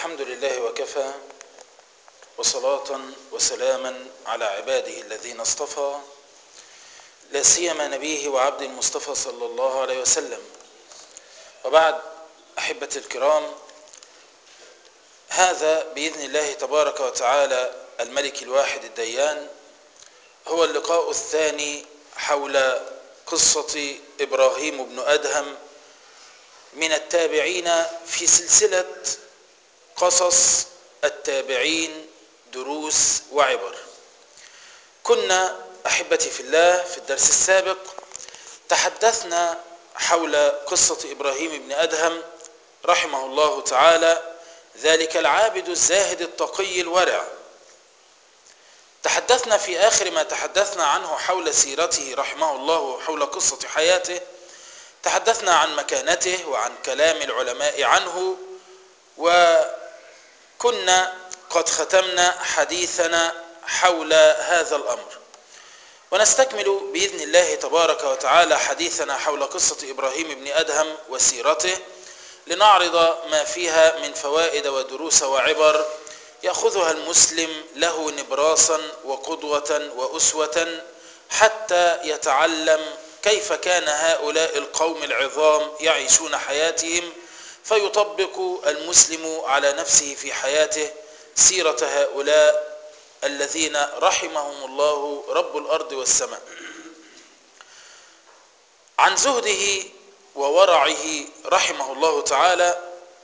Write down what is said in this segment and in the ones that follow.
الحمد لله وكفى وصلاة وسلاما على عباده الذين اصطفى لا سيما نبيه وعبد المصطفى صلى الله عليه وسلم وبعد أحبة الكرام هذا بإذن الله تبارك وتعالى الملك الواحد الديان هو اللقاء الثاني حول قصة إبراهيم بن أدهم من التابعين في سلسلة قصص التابعين دروس وعبر كنا أحبتي في الله في الدرس السابق تحدثنا حول قصة إبراهيم بن أدهم رحمه الله تعالى ذلك العابد الزاهد التقي الورع تحدثنا في آخر ما تحدثنا عنه حول سيرته رحمه الله وحول قصة حياته تحدثنا عن مكانته وعن كلام العلماء عنه وكنا قد ختمنا حديثنا حول هذا الأمر ونستكمل بإذن الله تبارك وتعالى حديثنا حول قصة إبراهيم بن أدهم وسيرته لنعرض ما فيها من فوائد ودروس وعبر يأخذها المسلم له نبراسا وقدوة وأسوة حتى يتعلم كيف كان هؤلاء القوم العظام يعيشون حياتهم فيطبق المسلم على نفسه في حياته سيرة هؤلاء الذين رحمهم الله رب الأرض والسماء عن زهده وورعه رحمه الله تعالى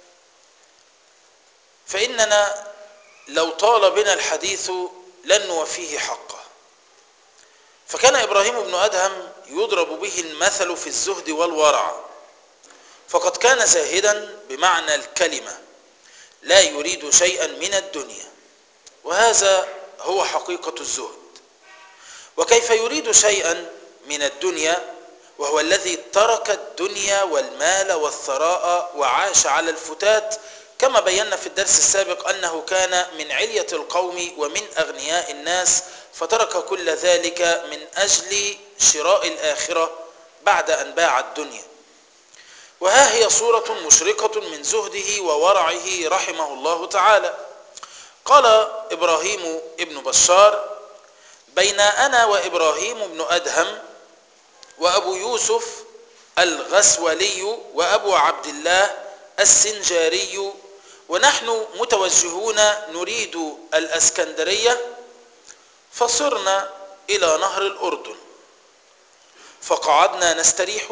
فإننا لو طال بنا الحديث لن نوفيه حقه فكان إبراهيم بن أدهم يضرب به المثل في الزهد والورع فقد كان زاهدا بمعنى الكلمة لا يريد شيئا من الدنيا وهذا هو حقيقة الزهد وكيف يريد شيئا من الدنيا وهو الذي ترك الدنيا والمال والثراء وعاش على الفتات كما بينا في الدرس السابق أنه كان من علية القوم ومن أغنياء الناس فترك كل ذلك من أجل شراء الآخرة بعد أن باع الدنيا وها هي صورة مشرقة من زهده وورعه رحمه الله تعالى قال إبراهيم ابن بشار بين أنا وإبراهيم بن أدهم وأبو يوسف الغسولي وأبو عبد الله السنجاري ونحن متوجهون نريد الأسكندرية فصرنا إلى نهر الأردن فقعدنا نستريح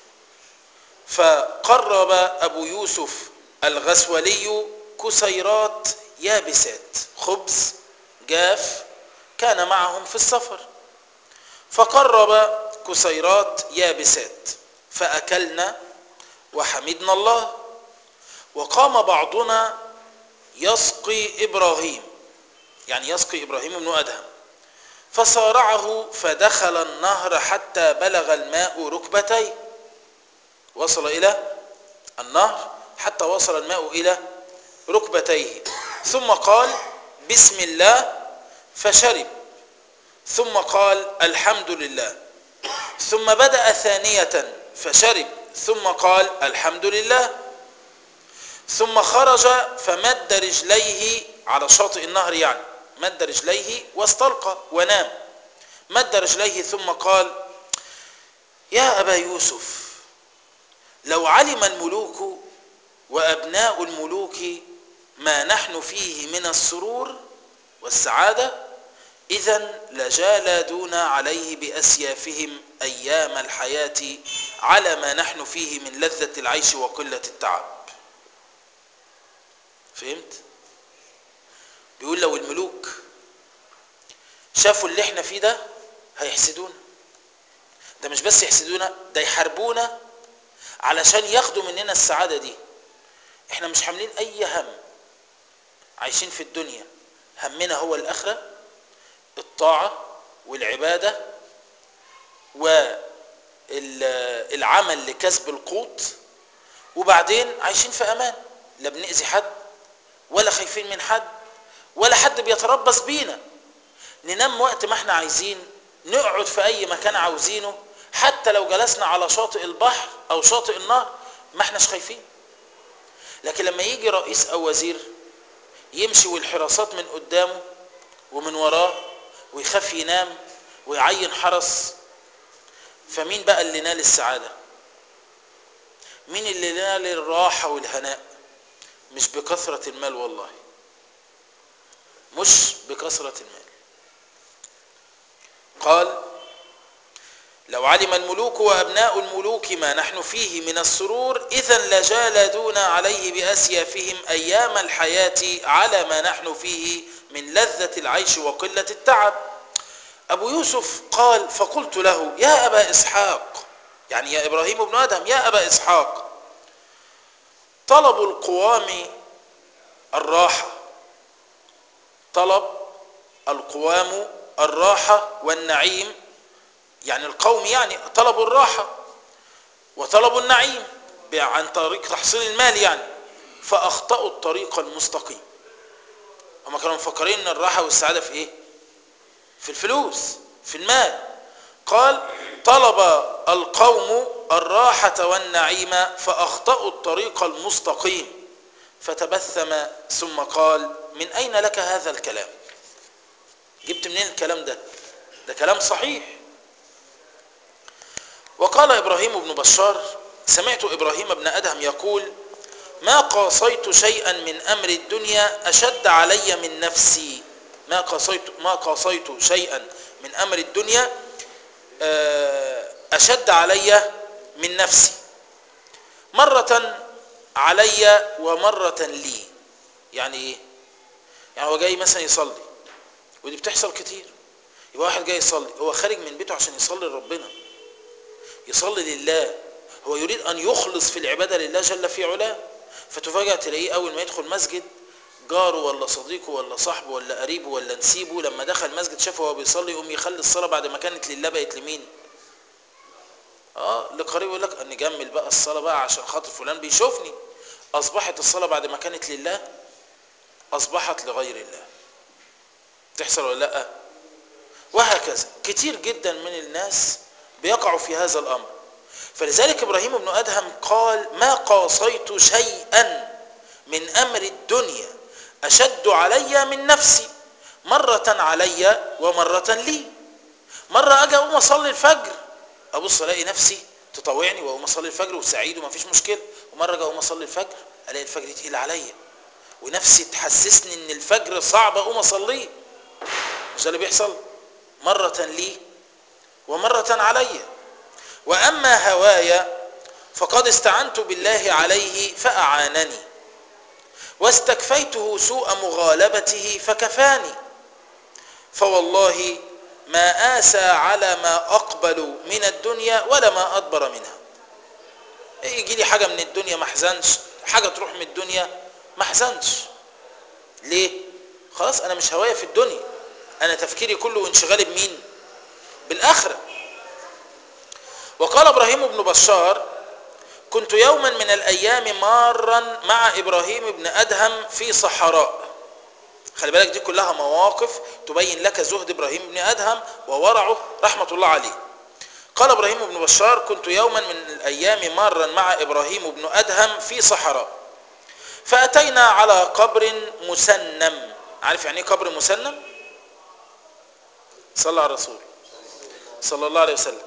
فقرب أبو يوسف الغسولي كسيرات يابسات خبز جاف كان معهم في السفر فقرب كسيرات يابسات فأكلنا وحمدنا الله وقام بعضنا يسقي إبراهيم يعني يسقي إبراهيم بن أدهم فصارعه فدخل النهر حتى بلغ الماء ركبتيه وصل إلى النهر حتى وصل الماء إلى ركبتيه ثم قال بسم الله فشرب ثم قال الحمد لله ثم بدأ ثانية فشرب ثم قال الحمد لله ثم خرج فمد رجليه على شاطئ النهر يعني مد رجليه واستلقى ونام مد رجليه ثم قال يا أبا يوسف لو علم الملوك وأبناء الملوك ما نحن فيه من السرور والسعادة إذا لجالدون عليه بأسيافهم أيام الحياة على ما نحن فيه من لذة العيش وقلة التعب فهمت؟ بيقول لو الملوك شافوا اللي احنا فيه ده هيحسدونا ده مش بس يحسدونا ده يحاربونا علشان ياخدوا مننا السعادة دي احنا مش حاملين اي هم عايشين في الدنيا همنا هو الاخرة الطاعة والعبادة والعمل لكسب القوت وبعدين عايشين في امان لا بنأذي حد ولا خايفين من حد ولا حد بيتربص بينا ننام وقت ما احنا عايزين نقعد في اي مكان عاوزينه حتى لو جلسنا على شاطئ البحر او شاطئ النهر ما احناش خايفين لكن لما يجي رئيس او وزير يمشي والحراسات من قدامه ومن وراه ويخاف ينام ويعين حرس فمين بقى اللي نال السعادة مين اللي نال الراحة والهناء مش بكثرة المال والله مش بكثرة المال قال لو علم الملوك وأبناء الملوك ما نحن فيه من السرور إذا لجالدونا عليه بأسيافهم أيام الحياة على ما نحن فيه من لذة العيش وقلة التعب أبو يوسف قال فقلت له يا أبا إسحاق يعني يا إبراهيم بن آدم يا أبا إسحاق طلب القوام الراحة طلب القوام الراحة والنعيم يعني القوم يعني طلبوا الراحة وطلبوا النعيم عن طريق تحصيل المال يعني فأخطأوا الطريق المستقيم هم كانوا مفكرين ان الراحة والسعادة في ايه في الفلوس في المال قال طلب القوم الراحة والنعيم فأخطأوا الطريق المستقيم فتبثم ثم قال من أين لك هذا الكلام جبت منين الكلام ده ده كلام صحيح وقال إبراهيم بن بشار سمعت إبراهيم بن أدهم يقول ما قاصيت شيئا من أمر الدنيا أشد علي من نفسي ما قاصيت ما قاصيت شيئا من أمر الدنيا أشد علي من نفسي مرة علي ومرة لي يعني إيه يعني هو جاي مثلا يصلي ودي بتحصل كتير يبقى واحد جاي يصلي هو خارج من بيته عشان يصلي لربنا يصلي لله هو يريد أن يخلص في العبادة لله جل في علاه فتفاجأ تلاقيه أول ما يدخل مسجد جاره ولا صديقه ولا صاحبه ولا قريبه ولا نسيبه لما دخل مسجد شافه وهو بيصلي يقوم يخلي الصلاة بعد ما كانت لله بقت لمين اه لقريب يقول لك نجمل بقى الصلاة بقى عشان خاطر فلان بيشوفني أصبحت الصلاة بعد ما كانت لله أصبحت لغير الله تحصل ولا لا وهكذا كتير جدا من الناس بيقعوا في هذا الأمر فلذلك إبراهيم بن أدهم قال ما قاصيت شيئا من أمر الدنيا أشد علي من نفسي مرة علي ومرة لي مرة أجي أقوم أصلي الفجر أبص ألاقي نفسي تطوعني وأقوم أصلي الفجر وسعيد وما فيش مشكلة ومرة أجي أقوم أصلي الفجر ألاقي الفجر تقيل عليا ونفسي تحسسني إن الفجر صعب أقوم أصليه مش ده اللي بيحصل مرة لي ومرة علي وأما هوايا فقد استعنت بالله عليه فأعانني واستكفيته سوء مغالبته فكفاني فوالله ما آسى على ما أقبل من الدنيا ولا ما أدبر منها يجي لي حاجة من الدنيا ما احزنش حاجة تروح من الدنيا ما احزنش ليه خلاص أنا مش هوايا في الدنيا أنا تفكيري كله وانشغالي بمين بالآخرة وقال إبراهيم بن بشار كنت يوما من الأيام مارا مع إبراهيم بن أدهم في صحراء خلي بالك دي كلها مواقف تبين لك زهد إبراهيم بن أدهم وورعه رحمة الله عليه قال إبراهيم بن بشار كنت يوما من الأيام مارا مع إبراهيم بن أدهم في صحراء فأتينا على قبر مسنم عارف يعني ايه قبر مسنم صلى على الرسول صلى الله عليه وسلم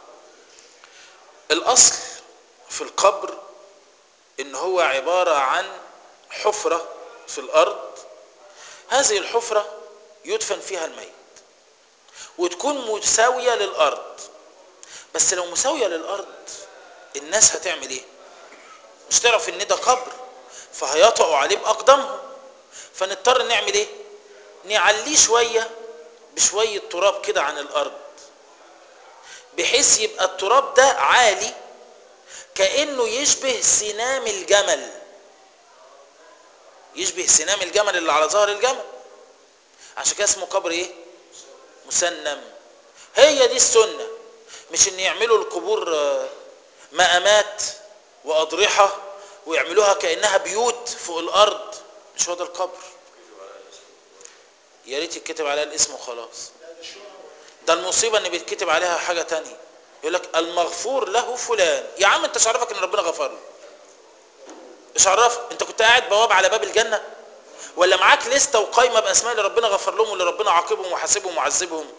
الأصل في القبر إن هو عبارة عن حفرة في الأرض هذه الحفرة يدفن فيها الميت وتكون مساوية للأرض بس لو مساوية للأرض الناس هتعمل ايه مش تعرف ان ده قبر فهيطأوا عليه بأقدامهم فنضطر نعمل ايه نعليه شوية بشوية تراب كده عن الأرض بحيث يبقى التراب ده عالي كأنه يشبه سنام الجمل يشبه سنام الجمل اللي على ظهر الجمل عشان كده اسمه قبر ايه مسنم هي دي السنة مش ان يعملوا القبور مقامات واضرحة ويعملوها كأنها بيوت فوق الارض مش هو ده القبر يا ريت يتكتب عليها الاسم وخلاص ده المصيبة ان بيتكتب عليها حاجة تانية يقول لك المغفور له فلان يا عم انت عرفك ان ربنا غفر له ايش عرفك انت كنت قاعد بواب على باب الجنة ولا معاك لستة وقايمة بأسماء اللي ربنا غفر لهم واللي ربنا عاقبهم وحاسبهم وعذبهم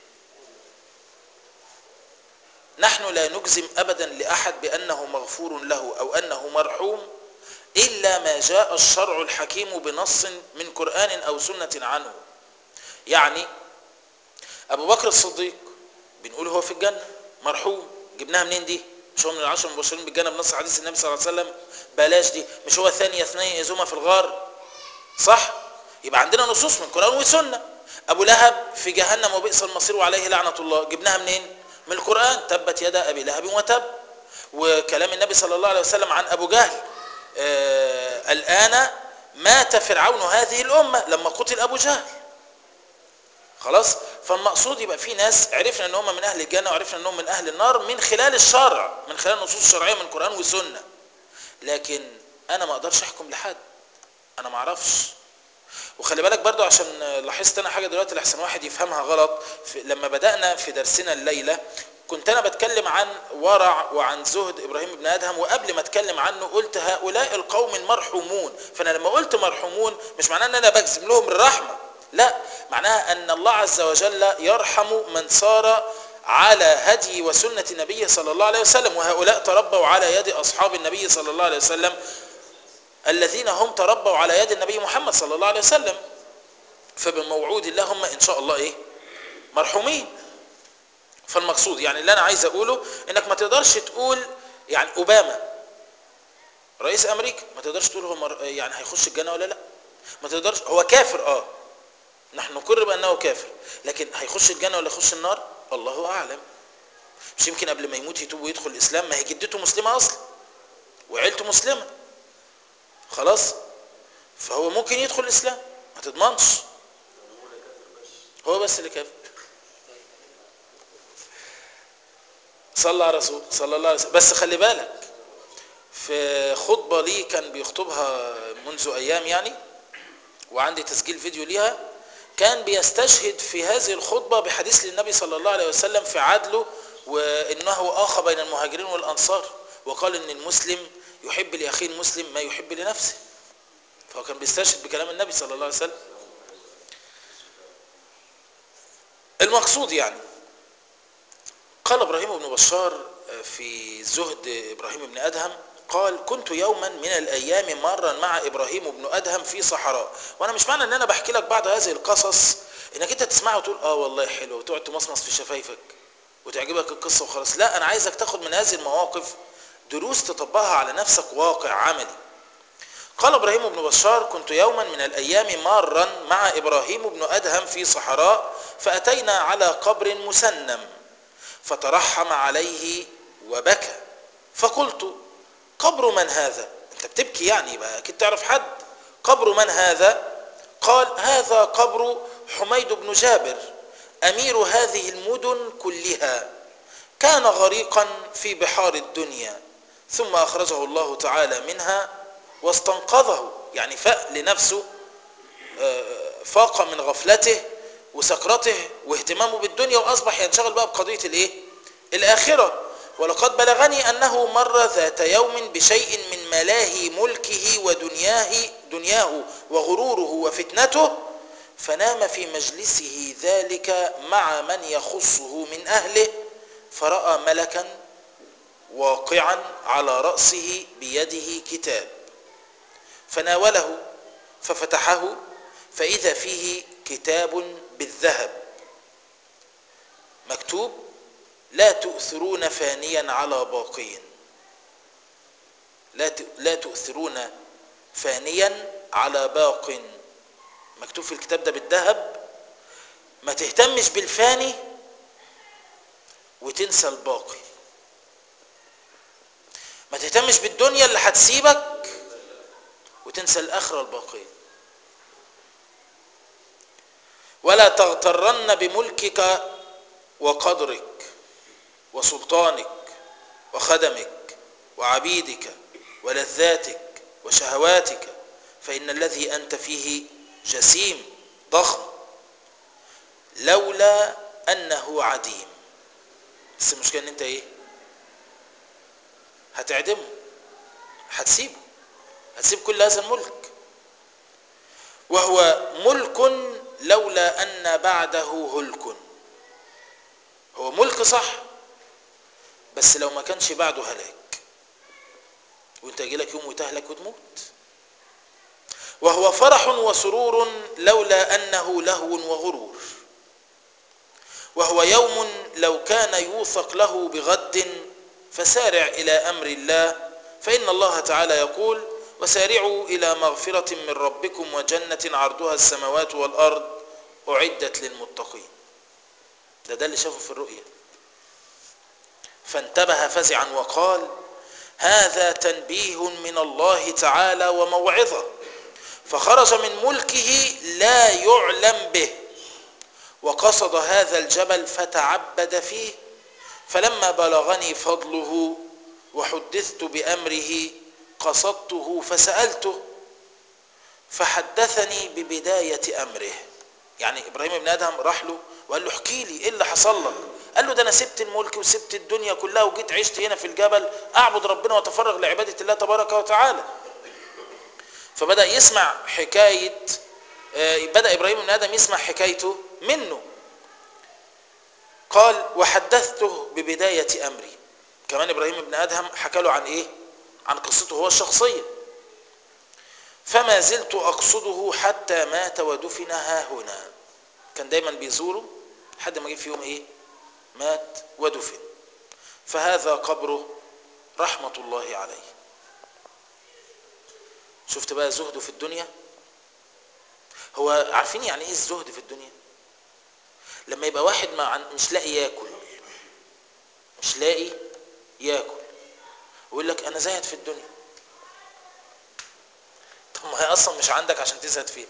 نحن لا نجزم أبدا لأحد بأنه مغفور له أو أنه مرحوم إلا ما جاء الشرع الحكيم بنص من قرآن أو سنة عنه يعني أبو بكر الصديق بنقول هو في الجنة مرحوم جبناها منين دي مش هو من العشر المبشرين بالجنة بنص حديث النبي صلى الله عليه وسلم بلاش دي مش هو ثاني اثنين يزوما في الغار صح يبقى عندنا نصوص من قرآن وسنة أبو لهب في جهنم وبئس المصير وعليه لعنة الله جبناها منين من القرآن تبت يدا أبي لهب وتب وكلام النبي صلى الله عليه وسلم عن أبو جهل آه الآن مات فرعون هذه الأمة لما قتل أبو جهل خلاص فالمقصود يبقى في ناس عرفنا ان هم من اهل الجنه وعرفنا انهم من اهل النار من خلال الشرع من خلال النصوص الشرعيه من القران والسنه لكن انا ما اقدرش احكم لحد انا ما اعرفش وخلي بالك برضو عشان لاحظت انا حاجه دلوقتي لحسن واحد يفهمها غلط في لما بدانا في درسنا الليله كنت انا بتكلم عن ورع وعن زهد ابراهيم بن ادهم وقبل ما اتكلم عنه قلت هؤلاء القوم المرحومون فانا لما قلت مرحومون مش معناه ان انا بجزم لهم الرحمه لا معناها ان الله عز وجل يرحم من صار على هدي وسنة النبي صلى الله عليه وسلم وهؤلاء تربوا على يد أصحاب النبي صلى الله عليه وسلم الذين هم تربوا على يد النبي محمد صلى الله عليه وسلم فبموعود الله هم إن شاء الله إيه مرحومين فالمقصود يعني اللي أنا عايز أقوله إنك ما تقدرش تقول يعني أوباما رئيس أمريكا ما تقدرش تقول هو مر... يعني هيخش الجنة ولا لا ما تقدرش هو كافر اه نحن نقر بأنه كافر لكن هيخش الجنة ولا يخش النار الله أعلم مش يمكن قبل ما يموت يتوب ويدخل الإسلام ما هي جدته مسلمة أصلا وعيلته مسلمة خلاص فهو ممكن يدخل الإسلام ما تضمنش هو بس اللي كافر صلى على رسول صلى الله عليه وسلم بس خلي بالك في خطبة ليه كان بيخطبها منذ أيام يعني وعندي تسجيل فيديو ليها كان بيستشهد في هذه الخطبة بحديث للنبي صلى الله عليه وسلم في عدله وإنه آخى بين المهاجرين والأنصار وقال إن المسلم يحب لأخيه المسلم ما يحب لنفسه فهو كان بيستشهد بكلام النبي صلى الله عليه وسلم المقصود يعني قال إبراهيم بن بشار في زهد إبراهيم بن أدهم قال كنت يوما من الايام مرا مع ابراهيم بن ادهم في صحراء وانا مش معنى ان انا بحكي لك بعض هذه القصص انك انت تسمعها وتقول اه والله حلو وتقعد تمصمص في شفايفك وتعجبك القصه وخلاص لا انا عايزك تاخد من هذه المواقف دروس تطبقها على نفسك واقع عملي قال ابراهيم بن بشار كنت يوما من الايام مارا مع ابراهيم بن ادهم في صحراء فاتينا على قبر مسنم فترحم عليه وبكى فقلت قبر من هذا انت بتبكي يعني يبقى اكيد تعرف حد قبر من هذا قال هذا قبر حميد بن جابر امير هذه المدن كلها كان غريقا في بحار الدنيا ثم اخرجه الله تعالى منها واستنقذه يعني فاق لنفسه فاق من غفلته وسكرته واهتمامه بالدنيا واصبح ينشغل بقى بقضيه الايه الاخره ولقد بلغني أنه مر ذات يوم بشيء من ملاهي ملكه ودنياه دنياه وغروره وفتنته فنام في مجلسه ذلك مع من يخصه من أهله فرأى ملكا واقعا على رأسه بيده كتاب فناوله ففتحه فإذا فيه كتاب بالذهب مكتوب لا تؤثرون فانيا على باقي لا لا تؤثرون فانيا على باق مكتوب في الكتاب ده بالذهب ما تهتمش بالفاني وتنسى الباقي ما تهتمش بالدنيا اللي هتسيبك وتنسى الاخره الباقيه ولا تغترن بملكك وقدرك وسلطانك وخدمك وعبيدك ولذاتك وشهواتك فإن الذي أنت فيه جسيم ضخم لولا أنه عديم بس المشكلة أن أنت إيه هتعدمه هتسيبه هتسيب كل هذا الملك وهو ملك لولا أن بعده هلك هو ملك صح بس لو ما كانش بعده هلاك وانت يجيلك يوم وتهلك وتموت وهو فرح وسرور لولا أنه لهو وغرور وهو يوم لو كان يوثق له بغد فسارع إلى أمر الله فإن الله تعالى يقول وسارعوا إلى مغفرة من ربكم وجنة عرضها السماوات والأرض أعدت للمتقين ده ده اللي شافه في الرؤيا فانتبه فزعا وقال هذا تنبيه من الله تعالى وموعظة فخرج من ملكه لا يعلم به وقصد هذا الجبل فتعبد فيه فلما بلغني فضله وحدثت بأمره قصدته فسألته فحدثني ببداية أمره يعني إبراهيم بن آدم راح له وقال له احكي لي إيه اللي حصل لك قال له ده أنا سبت الملك وسبت الدنيا كلها وجيت عشت هنا في الجبل أعبد ربنا وأتفرغ لعبادة الله تبارك وتعالى فبدأ يسمع حكاية بدأ إبراهيم بن آدم يسمع حكايته منه قال وحدثته ببداية أمري كمان إبراهيم بن آدم حكى له عن إيه عن قصته هو الشخصية فما زلت أقصده حتى مات ودفن ها هنا كان دايما بيزوره لحد ما جه في يوم إيه مات ودفن فهذا قبره رحمة الله عليه شفت بقى زهده في الدنيا هو عارفين يعني ايه الزهد في الدنيا لما يبقى واحد ما مش لاقي ياكل مش لاقي ياكل ويقول لك انا زاهد في الدنيا طب ما هي اصلا مش عندك عشان تزهد فيها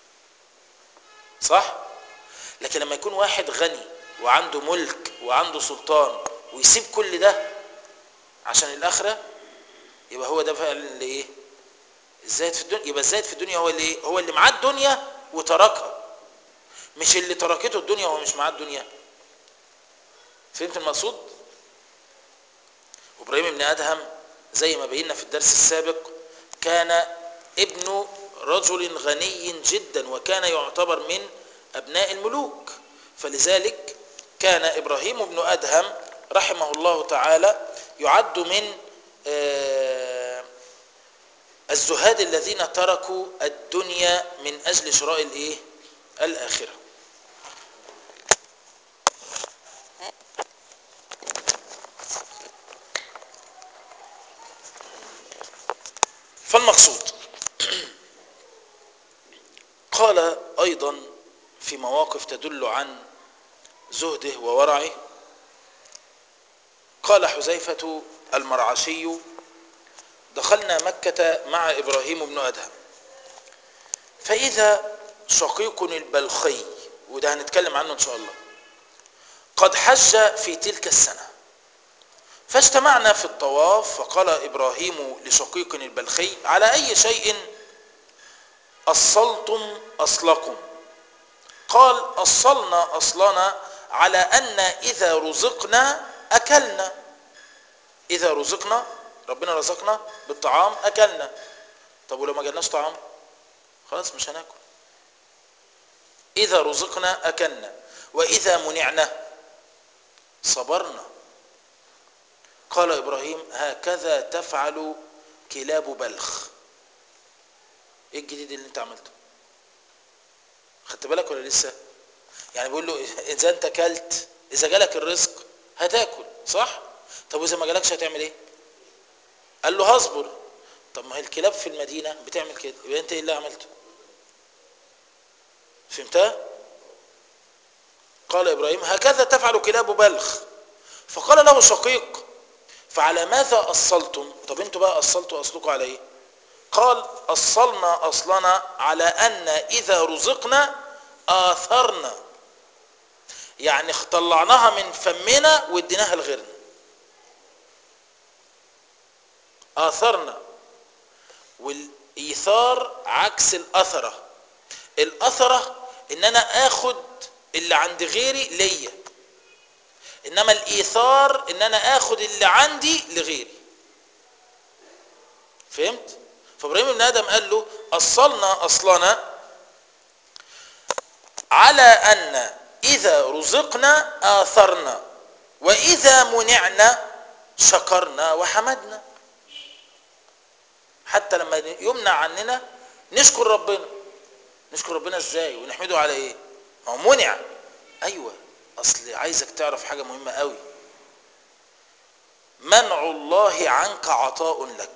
صح لكن لما يكون واحد غني وعنده ملك وعنده سلطان ويسيب كل ده عشان الاخره يبقى هو ده فعلا اللي ايه الزاهد في الدنيا يبقى الزاهد في الدنيا هو اللي ايه هو اللي معاه الدنيا وتركها مش اللي تركته الدنيا وهو مش معاه الدنيا فهمت المقصود ابراهيم بن ادهم زي ما بينا في الدرس السابق كان ابن رجل غني جدا وكان يعتبر من ابناء الملوك فلذلك كان ابراهيم بن ادهم رحمه الله تعالى يعد من الزهاد الذين تركوا الدنيا من اجل شراء الايه الاخره فالمقصود قال ايضا في مواقف تدل عن زهده وورعه قال حذيفه المرعشي دخلنا مكة مع إبراهيم بن أدهم فإذا شقيق البلخي وده هنتكلم عنه إن شاء الله قد حج في تلك السنة فاجتمعنا في الطواف فقال إبراهيم لشقيق البلخي على أي شيء أصلتم أصلكم قال أصلنا أصلنا على أن إذا رزقنا أكلنا إذا رزقنا ربنا رزقنا بالطعام أكلنا طب ولو ما جالناش طعام خلاص مش هناكل إذا رزقنا أكلنا وإذا منعنا صبرنا قال إبراهيم هكذا تفعل كلاب بلخ ايه الجديد اللي انت عملته خدت بالك ولا لسه يعني بيقول له اذا انت كلت اذا جالك الرزق هتاكل صح طب واذا ما جالكش هتعمل ايه قال له هصبر طب ما هي الكلاب في المدينة بتعمل كده يبقى انت ايه اللي عملته فهمتها قال ابراهيم هكذا تفعل كلاب بلخ فقال له شقيق فعلى ماذا أصلتم طب انتوا بقى أصلتوا أصلكم على ايه قال أصلنا أصلنا على أن إذا رزقنا آثرنا يعني طلعناها من فمنا واديناها لغيرنا آثرنا والإيثار عكس الأثرة الأثرة إن أنا آخد اللي عند غيري ليا إنما الإيثار إن أنا آخد اللي عندي لغيري فهمت؟ فإبراهيم بن آدم قال له أصلنا أصلنا على ان اذا رزقنا اثرنا واذا منعنا شكرنا وحمدنا حتى لما يمنع عننا نشكر ربنا نشكر ربنا ازاي ونحمده على ايه ما هو منع ايوه اصل عايزك تعرف حاجه مهمه قوي منع الله عنك عطاء لك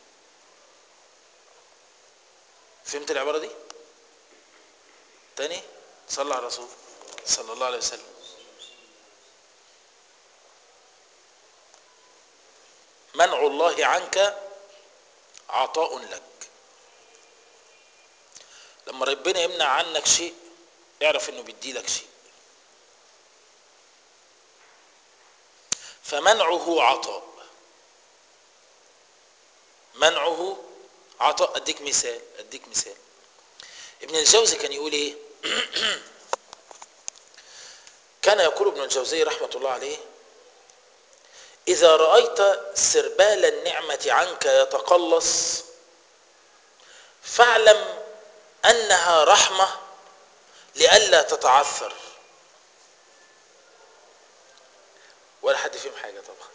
فهمت العباره دي تاني صلى على الرسول صلى الله عليه وسلم منع الله عنك عطاء لك لما ربنا يمنع عنك شيء اعرف انه بيدي لك شيء فمنعه عطاء منعه عطاء اديك مثال اديك مثال ابن الجوزي كان يقول ايه كان يقول ابن الجوزي رحمه الله عليه اذا رايت سربال النعمه عنك يتقلص فاعلم انها رحمه لئلا تتعثر ولا حد فيهم حاجه طبعا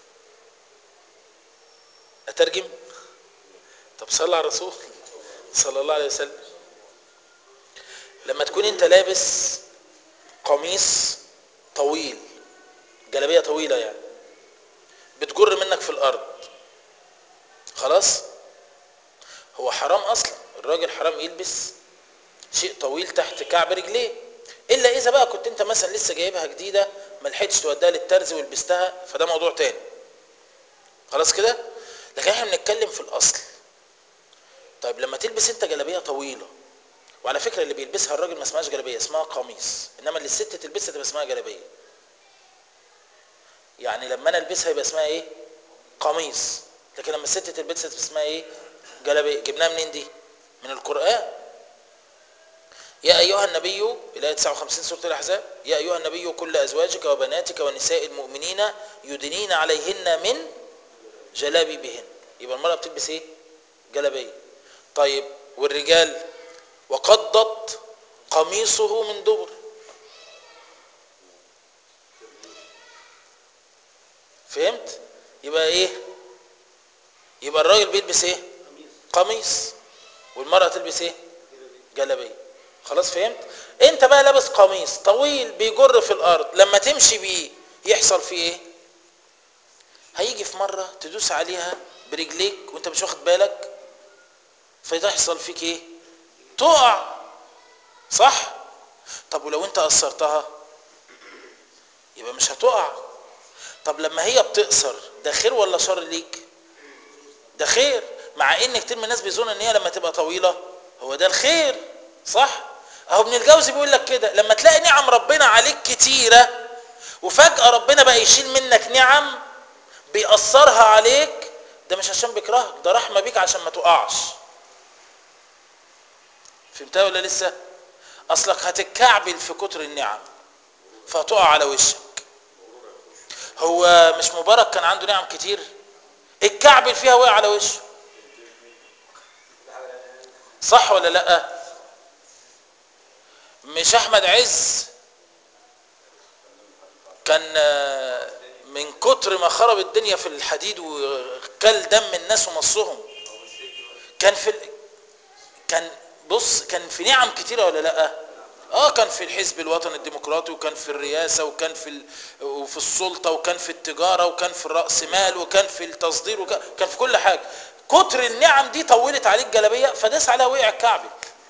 اترجم طب صلى على الرسول صلى الله عليه وسلم لما تكون انت لابس قميص طويل جلابيه طويله يعني بتجر منك في الارض خلاص هو حرام اصلا الراجل حرام يلبس شيء طويل تحت كعب رجليه الا اذا بقى كنت انت مثلا لسه جايبها جديده ما لحقتش توديها للترز ولبستها فده موضوع تاني خلاص كده لكن احنا بنتكلم في الاصل طيب لما تلبس انت جلابيه طويله وعلى فكره اللي بيلبسها الراجل ما اسمهاش جلابيه اسمها قميص انما اللي الست تلبسها تبقى اسمها جلابيه يعني لما انا البسها يبقى اسمها ايه قميص لكن لما الست تلبسها تبقى اسمها ايه جلابيه جبناها منين دي من القران يا ايها النبي الايه 59 سوره الاحزاب يا ايها النبي كل ازواجك وبناتك ونساء المؤمنين يدنين عليهن من جلابيبهن يبقى المراه بتلبس ايه جلابيه طيب والرجال وقضت قميصه من دبر فهمت يبقى ايه يبقى الراجل بيلبس ايه قميص والمرأة تلبس ايه جلابية خلاص فهمت انت بقى لابس قميص طويل بيجر في الارض لما تمشي بيه يحصل فيه ايه هيجي في مرة تدوس عليها برجليك وانت مش واخد بالك فتحصل فيك ايه تقع صح طب ولو انت قصرتها يبقى مش هتقع طب لما هي بتقصر ده خير ولا شر ليك ده خير مع ان كتير من الناس بيظن ان هي لما تبقى طويله هو ده الخير صح اهو ابن الجوزي بيقول لك كده لما تلاقي نعم ربنا عليك كتيره وفجاه ربنا بقى يشيل منك نعم بيأثرها عليك ده مش عشان بيكرهك ده رحمه بيك عشان ما تقعش فهمتها ولا لسه اصلك هتتكعبل في كتر النعم فهتقع على وشك هو مش مبارك كان عنده نعم كتير الكعبل فيها وقع على وشه صح ولا لا مش احمد عز كان من كتر ما خرب الدنيا في الحديد وكل دم الناس ومصهم كان في كان بص كان في نعم كتيره ولا لا اه كان في الحزب الوطني الديمقراطي وكان في الرئاسه وكان في ال... وفي السلطه وكان في التجاره وكان في الراس مال وكان في التصدير وكان كان في كل حاجه كتر النعم دي طولت عليك جلابيه فداس عليها وقع الكعبل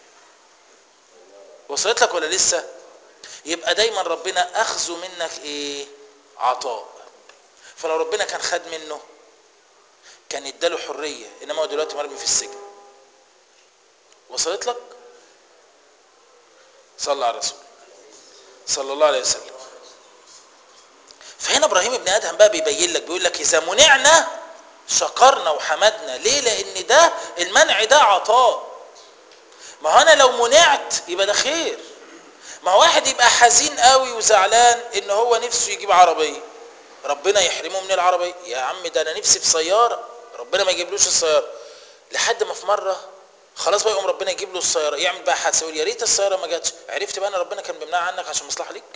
وصلت لك ولا لسه يبقى دايما ربنا اخذه منك ايه عطاء فلو ربنا كان خد منه كان اداله حريه انما هو دلوقتي مرمي في السجن وصلت لك صلى على الرسول صلى الله عليه وسلم فهنا ابراهيم ابن ادهم بقى بيبين لك بيقول لك اذا منعنا شكرنا وحمدنا ليه لان ده المنع ده عطاء ما هو انا لو منعت يبقى ده خير ما هو واحد يبقى حزين قوي وزعلان ان هو نفسه يجيب عربيه ربنا يحرمه من العربيه يا عم ده انا نفسي في سياره ربنا ما يجيبلوش السياره لحد ما في مره خلاص بقى يقوم ربنا يجيب له السياره يعمل بقى حادثه يقول يا ريت السياره ما جاتش عرفت بقى ان ربنا كان بيمنعها عنك عشان مصلحه ليك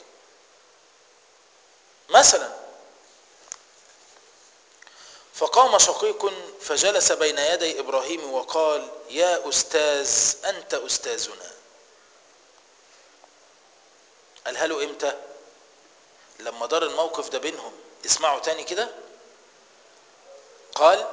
مثلا فقام شقيق فجلس بين يدي ابراهيم وقال يا استاذ انت استاذنا قالها له امتى لما دار الموقف ده بينهم اسمعوا تاني كده قال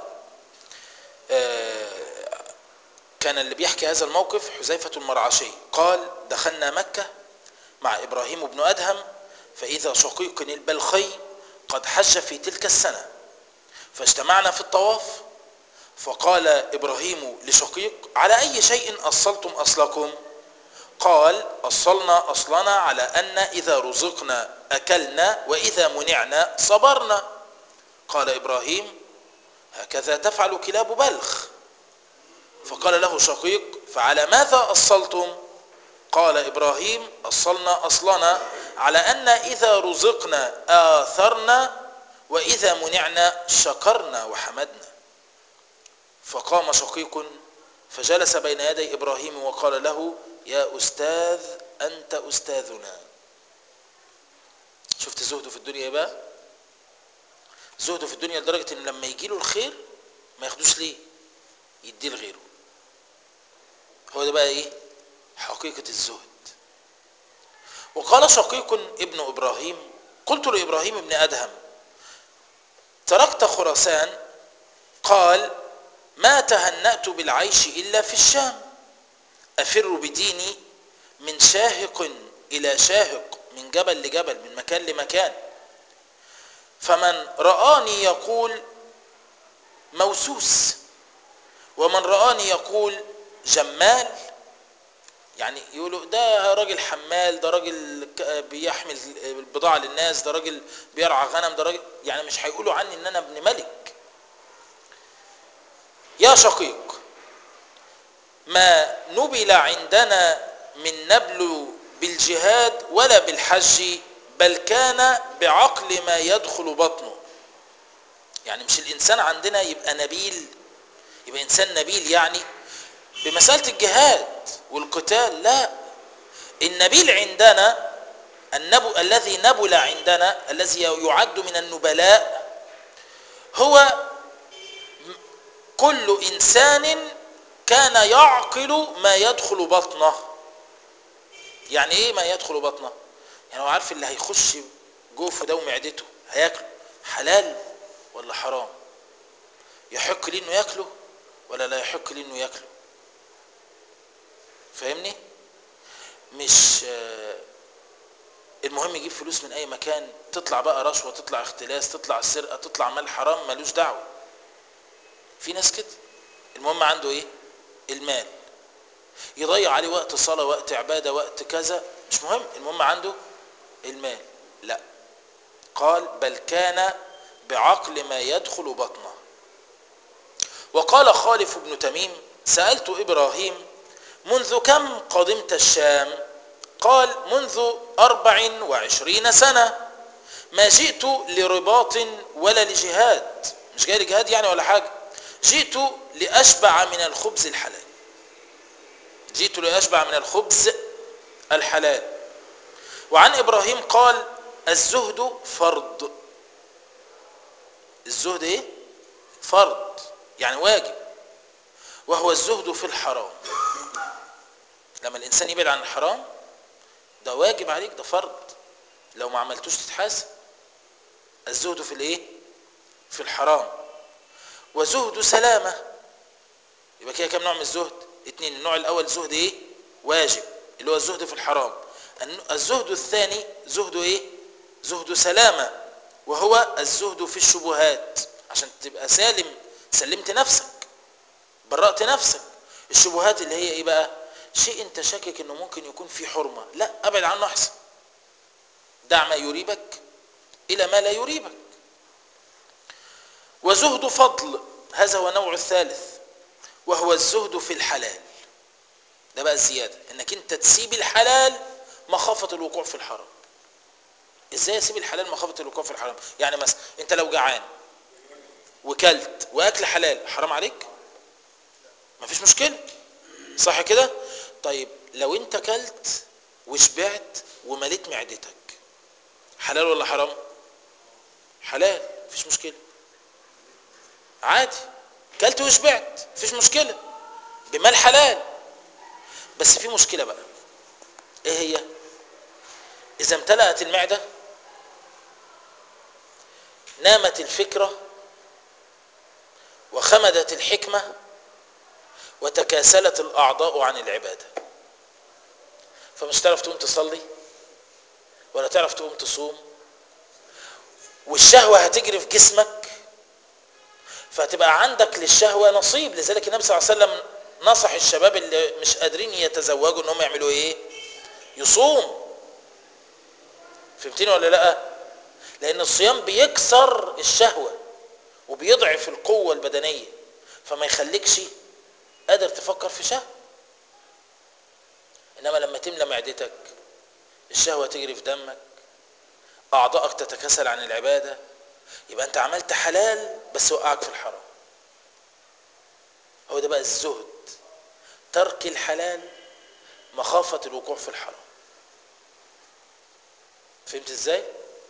آه كان اللي بيحكي هذا الموقف حذيفة المرعشي قال دخلنا مكة مع إبراهيم بن أدهم فإذا شقيق البلخي قد حج في تلك السنة فاجتمعنا في الطواف فقال إبراهيم لشقيق على أي شيء أصلتم أصلكم قال أصلنا أصلنا على أن إذا رزقنا أكلنا وإذا منعنا صبرنا قال إبراهيم هكذا تفعل كلاب بلخ فقال له شقيق فعلى ماذا أصلتم قال إبراهيم أصلنا أصلنا على أن إذا رزقنا آثرنا وإذا منعنا شكرنا وحمدنا فقام شقيق فجلس بين يدي إبراهيم وقال له يا أستاذ أنت أستاذنا شفت زهده في الدنيا بقى زهده في الدنيا لدرجة إن لما يجي له الخير ما ياخدوش ليه يديه لغيره هو ده بقى إيه حقيقة الزهد وقال شقيق ابن إبراهيم قلت لإبراهيم ابن أدهم تركت خراسان قال ما تهنأت بالعيش إلا في الشام أفر بديني من شاهق إلى شاهق من جبل لجبل من مكان لمكان فمن رآني يقول موسوس ومن رآني يقول جمال يعني يقولوا ده راجل حمال ده راجل بيحمل البضاعة للناس ده راجل بيرعى غنم ده راجل يعني مش هيقولوا عني ان انا ابن ملك يا شقيق ما نبل عندنا من نبل بالجهاد ولا بالحج بل كان بعقل ما يدخل بطنه يعني مش الانسان عندنا يبقى نبيل يبقى انسان نبيل يعني بمسألة الجهاد والقتال لا النبيل عندنا النبو الذي نبل عندنا الذي يعد من النبلاء هو كل إنسان كان يعقل ما يدخل بطنه يعني ايه ما يدخل بطنه يعني هو عارف اللي هيخش جوفه ده ومعدته هياكله حلال ولا حرام يحق ليه انه ياكله ولا لا يحق ليه انه ياكله فاهمني مش المهم يجيب فلوس من اي مكان تطلع بقى رشوه تطلع اختلاس تطلع سرقه تطلع مال حرام ملوش دعوه في ناس كده المهم عنده ايه المال يضيع عليه وقت صلاه وقت عباده وقت كذا مش مهم المهم عنده المال لا قال بل كان بعقل ما يدخل بطنه وقال خالف بن تميم سألت إبراهيم منذ كم قدمت الشام قال منذ أربع وعشرين سنة ما جئت لرباط ولا لجهاد مش جاي لجهاد يعني ولا حاجة جئت لأشبع من الخبز الحلال جئت لأشبع من الخبز الحلال وعن إبراهيم قال الزهد فرض الزهد ايه فرض يعني واجب وهو الزهد في الحرام لما الانسان يبعد عن الحرام ده واجب عليك ده فرض لو ما عملتوش تتحاسب الزهد في الايه في الحرام وزهد سلامة يبقى كده كم نوع من الزهد اتنين النوع الاول زهد ايه واجب اللي هو الزهد في الحرام الزهد الثاني زهد ايه زهد سلامة وهو الزهد في الشبهات عشان تبقى سالم سلمت نفسك برأت نفسك الشبهات اللي هي ايه بقى شيء انت شاكك انه ممكن يكون فيه حرمة لا ابعد عنه احسن دع ما يريبك الى ما لا يريبك وزهد فضل هذا هو نوع الثالث وهو الزهد في الحلال ده بقى الزيادة انك انت تسيب الحلال مخافة الوقوع في الحرام ازاي اسيب الحلال مخافة الوقوع في الحرام يعني مثلا انت لو جعان وكلت واكل حلال حرام عليك مفيش مشكلة صح كده طيب لو انت كلت وشبعت ومليت معدتك حلال ولا حرام حلال مفيش مشكله عادي كلت وشبعت مفيش مشكله بمال حلال بس في مشكله بقى ايه هي اذا امتلأت المعده نامت الفكره وخمدت الحكمه وتكاسلت الاعضاء عن العباده فمش تعرف تقوم تصلي ولا تعرف تقوم تصوم والشهوه هتجري في جسمك فهتبقى عندك للشهوه نصيب لذلك النبي صلى الله عليه وسلم نصح الشباب اللي مش قادرين يتزوجوا ان هم يعملوا ايه يصوم فهمتني ولا لا لان الصيام بيكسر الشهوه وبيضعف القوه البدنيه فما يخليكش قادر تفكر في شهوه انما لما تملى معدتك الشهوه تجري في دمك اعضائك تتكاسل عن العباده يبقى انت عملت حلال بس وقعك في الحرام هو ده بقى الزهد ترك الحلال مخافة الوقوع في الحرام فهمت ازاي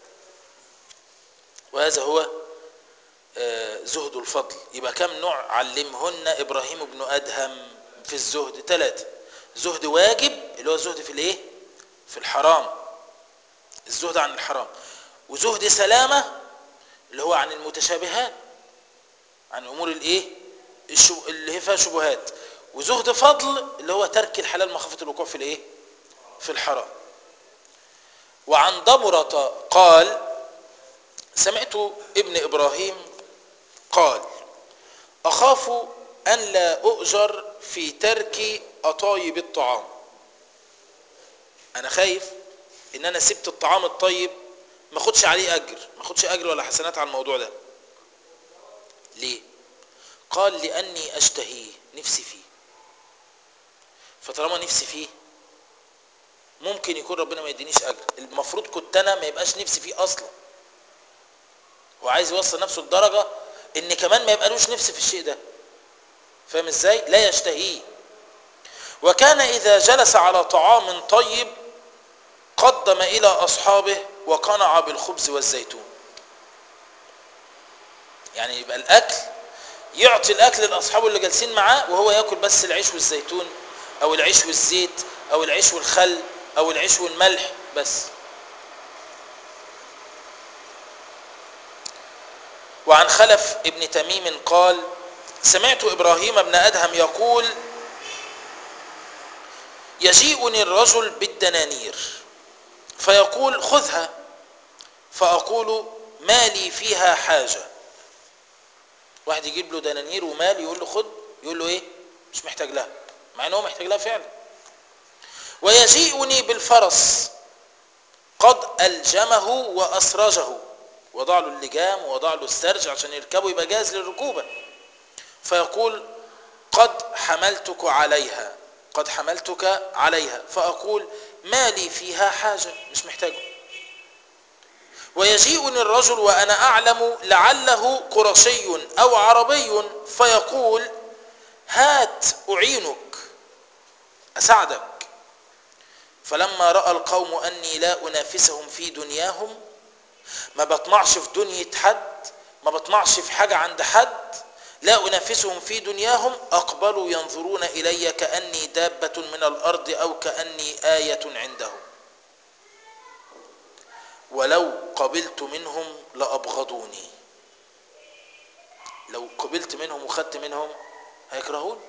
وهذا هو زهد الفضل يبقى كم نوع علمهن ابراهيم بن ادهم في الزهد ثلاثة زهد واجب اللي هو الزهد في الايه في الحرام الزهد عن الحرام وزهد سلامة اللي هو عن المتشابهات عن امور الايه اللي هي فيها شبهات وزهد فضل اللي هو ترك الحلال مخافة الوقوع في الايه في الحرام وعن ضمرة قال سمعت ابن ابراهيم قال اخاف ان لا اؤجر في ترك اطايب الطعام انا خايف ان انا سبت الطعام الطيب ما اخدش عليه اجر ما اخدش اجر ولا حسنات على الموضوع ده ليه قال لاني اشتهيه نفسي فيه فطالما نفسي فيه ممكن يكون ربنا ما يدينيش اجر المفروض كنت انا ما يبقاش نفسي فيه اصلا هو عايز يوصل نفسه لدرجه ان كمان ما يبقالوش نفسي في الشيء ده فاهم ازاي لا يشتهيه وكان اذا جلس على طعام طيب قدم الى اصحابه وقنع بالخبز والزيتون يعني يبقى الاكل يعطي الاكل لاصحابه اللي جالسين معاه وهو ياكل بس العيش والزيتون او العيش والزيت او العيش والخل او العيش والملح بس وعن خلف ابن تميم قال سمعت ابراهيم بن ادهم يقول يجيئني الرجل بالدنانير فيقول خذها فاقول ما لي فيها حاجه واحد يجيب له دنانير ومال يقول له خد يقول له ايه مش محتاج لها مع ان هو محتاج لها فعلا ويجيئني بالفرس قد الجمه واسرجه وضع له اللجام ووضع له السرج عشان يركبه يبقى جاهز للركوبه فيقول قد حملتك عليها قد حملتك عليها فاقول ما لي فيها حاجه مش محتاجه ويجيئني الرجل وانا اعلم لعله قرشي او عربي فيقول هات اعينك اساعدك فلما راى القوم اني لا انافسهم في دنياهم ما بطمعش في دنيا حد ما بطمعش في حاجه عند حد لا انافسهم في دنياهم اقبلوا ينظرون الي كاني دابه من الارض او كاني ايه عندهم ولو قبلت منهم لأبغضوني لو قبلت منهم وخدت منهم هيكرهون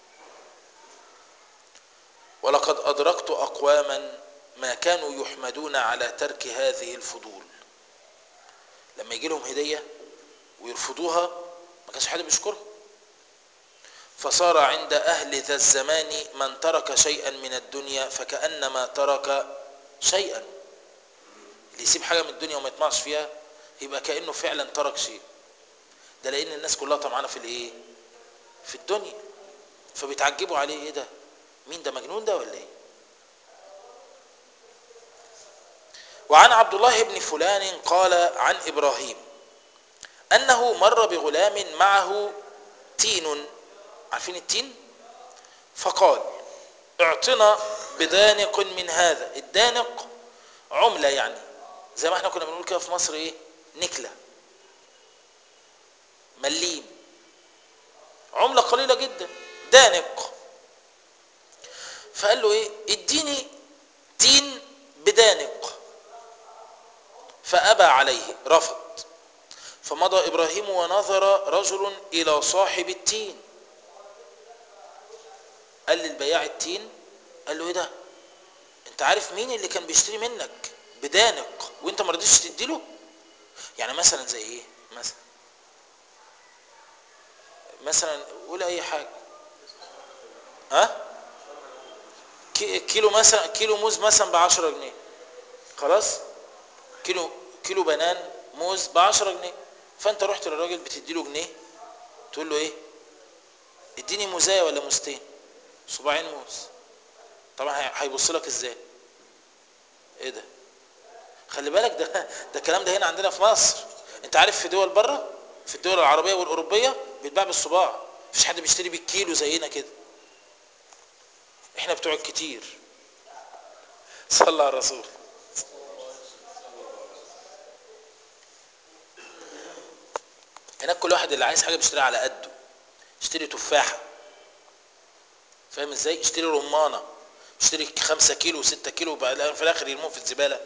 ولقد أدركت أقواما ما كانوا يحمدون على ترك هذه الفضول لما يجي لهم هدية ويرفضوها ما كانش حد بيشكرها فصار عند أهل ذا الزمان من ترك شيئا من الدنيا فكأنما ترك شيئا اللي يسيب حاجه من الدنيا وما يطمعش فيها يبقى كانه فعلا ترك شيء ده لان الناس كلها طمعانه في الايه في الدنيا فبيتعجبوا عليه ايه ده مين ده مجنون ده ولا ايه وعن عبد الله بن فلان قال عن ابراهيم انه مر بغلام معه تين عارفين التين فقال اعطنا بدانق من هذا الدانق عملة يعني زي ما احنا كنا بنقول كده في مصر ايه نكلة مليم عملة قليلة جدا دانق فقال له ايه اديني تين بدانق فأبى عليه رفض فمضى إبراهيم ونظر رجل إلى صاحب التين قال للبياع التين قال له ايه ده انت عارف مين اللي كان بيشتري منك بدانق وانت ما رضيتش تديله يعني مثلا زي ايه مثلا مثلا قول اي حاجه ها كي- كيلو مثلا كيلو موز مثلا ب 10 جنيه خلاص كيلو كيلو بنان موز ب 10 جنيه فانت رحت للراجل بتدي له جنيه تقول له ايه اديني موزايه ولا موزتين صباعين موز طبعا هي- هيبص لك ازاي ايه ده خلي بالك ده ده الكلام ده هنا عندنا في مصر انت عارف في دول بره في الدول العربيه والاوروبيه بيتباع بالصباع مفيش حد بيشتري بالكيلو زينا كده احنا بتوع الكتير صلى على الرسول هناك كل واحد اللي عايز حاجه بيشتريها على قده اشتري تفاحه فاهم ازاي اشتري رمانه اشتري خمسة كيلو وستة كيلو وبقى في الاخر يرموه في الزباله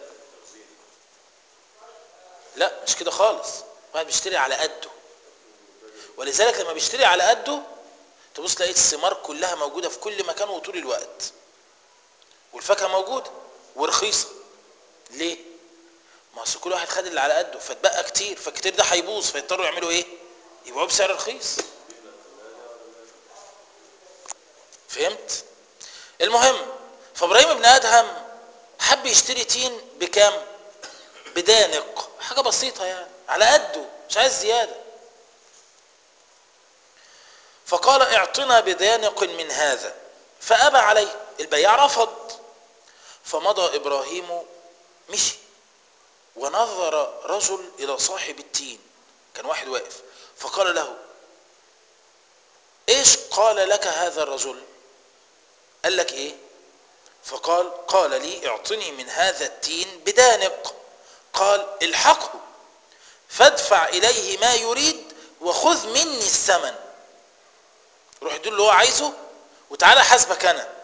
لا مش كده خالص واحد بيشتري على قده ولذلك لما بيشتري على قده تبص تلاقي الثمار كلها موجوده في كل مكان وطول الوقت والفاكهه موجوده ورخيصه ليه ما اصل كل واحد خد اللي على قده فاتبقى كتير فالكتير ده هيبوظ فيضطروا يعملوا ايه يبيعوه بسعر رخيص فهمت المهم فابراهيم بن ادهم حب يشتري تين بكام بدانق حاجه بسيطه يعني على قده مش عايز زياده فقال اعطنا بدانق من هذا فابى عليه البياع رفض فمضى ابراهيم مشي ونظر رجل الى صاحب التين كان واحد واقف فقال له ايش قال لك هذا الرجل قال لك ايه فقال قال لي اعطني من هذا التين بدانق قال الحقه فادفع اليه ما يريد وخذ مني الثمن روح اديله اللي هو عايزه وتعالى حاسبك انا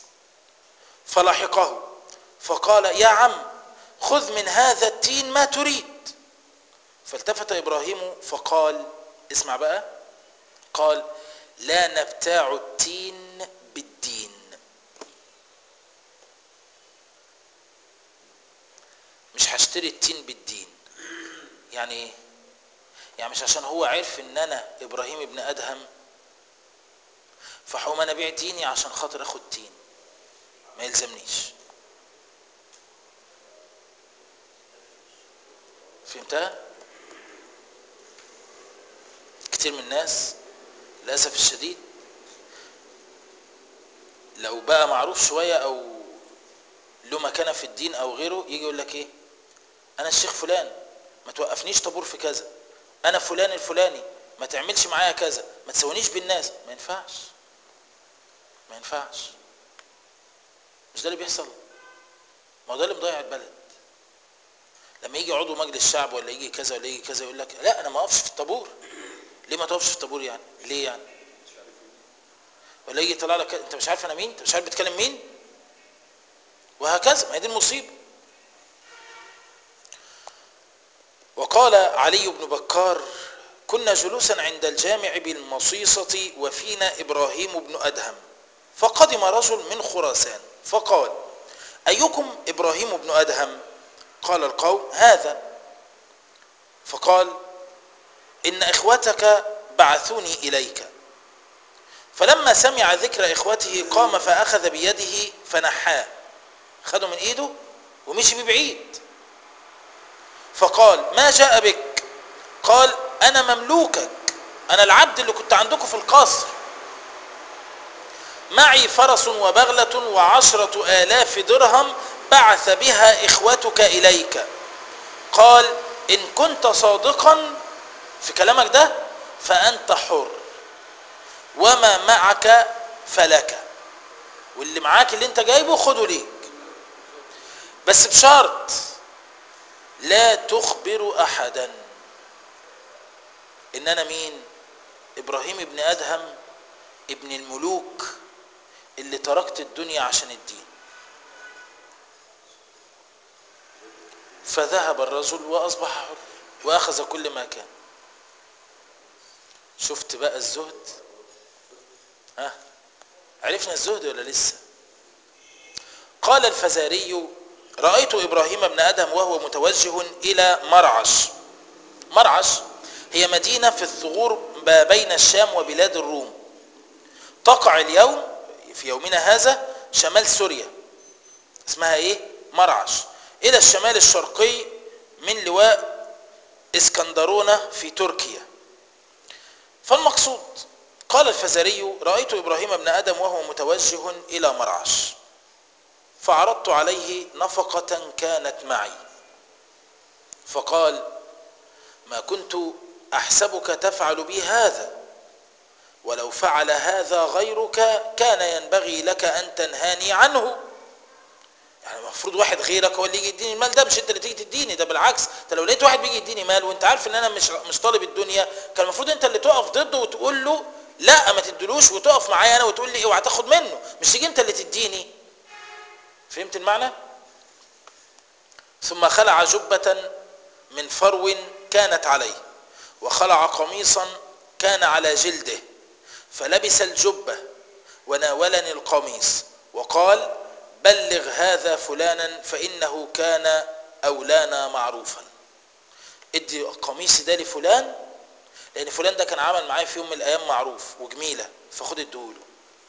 فلحقه فقال يا عم خذ من هذا التين ما تريد فالتفت ابراهيم فقال اسمع بقى قال لا نبتاع التين بالدين مش هشتري التين بالدين يعني ايه يعني مش عشان هو عرف ان انا ابراهيم ابن ادهم فحوم انا ابيع ديني عشان خاطر اخد تين ما يلزمنيش فهمتها كتير من الناس للاسف الشديد لو بقى معروف شويه او له مكانه في الدين او غيره يجي يقول لك ايه انا الشيخ فلان ما توقفنيش طابور في كذا انا فلان الفلاني ما تعملش معايا كذا ما تسوينيش بالناس ما ينفعش ما ينفعش مش ده اللي بيحصل ما هو ده اللي مضيع البلد لما يجي عضو مجلس شعب ولا يجي كذا ولا يجي كذا يقول لك لا انا ما اقفش في الطابور ليه ما تقفش في الطابور يعني ليه يعني ولا يجي يطلع لك انت مش عارف انا مين انت مش عارف بتكلم مين وهكذا ما هي دي المصيبه وقال علي بن بكار كنا جلوسا عند الجامع بالمصيصة وفينا إبراهيم بن أدهم فقدم رجل من خراسان فقال أيكم إبراهيم بن أدهم قال القوم هذا فقال إن إخوتك بعثوني إليك فلما سمع ذكر إخوته قام فأخذ بيده فنحاه خده من إيده ومشي ببعيد فقال ما جاء بك قال أنا مملوكك أنا العبد اللي كنت عندكم في القصر معي فرس وبغلة وعشرة آلاف درهم بعث بها إخوتك إليك قال إن كنت صادقا في كلامك ده فأنت حر وما معك فلك واللي معاك اللي انت جايبه خده ليك بس بشرط لا تخبر احدا ان انا مين ابراهيم ابن ادهم ابن الملوك اللي تركت الدنيا عشان الدين فذهب الرجل واصبح حر واخذ كل ما كان شفت بقى الزهد ها عرفنا الزهد ولا لسه قال الفزاري رأيت إبراهيم بن أدم وهو متوجه إلى مرعش مرعش هي مدينة في الثغور ما بين الشام وبلاد الروم تقع اليوم في يومنا هذا شمال سوريا اسمها ايه مرعش الى الشمال الشرقي من لواء اسكندرونة في تركيا فالمقصود قال الفزاري رأيت إبراهيم بن آدم وهو متوجه إلى مرعش فعرضت عليه نفقة كانت معي فقال ما كنت أحسبك تفعل بي هذا ولو فعل هذا غيرك كان ينبغي لك أن تنهاني عنه يعني المفروض واحد غيرك هو اللي يجي يديني المال ده مش انت اللي تيجي تديني ده بالعكس انت لو لقيت واحد بيجي يديني مال وانت عارف ان انا مش مش طالب الدنيا كان المفروض انت اللي تقف ضده وتقول له لا ما تدلوش وتقف معايا انا وتقول لي اوعى تاخد منه مش تيجي انت اللي تديني فهمت المعنى ثم خلع جبة من فرو كانت عليه وخلع قميصا كان على جلده فلبس الجبة وناولني القميص وقال بلغ هذا فلانا فإنه كان أولانا معروفا ادي قميصي ده لفلان لأن فلان ده كان عمل معايا في يوم من الأيام معروف وجميلة فخد اديهوله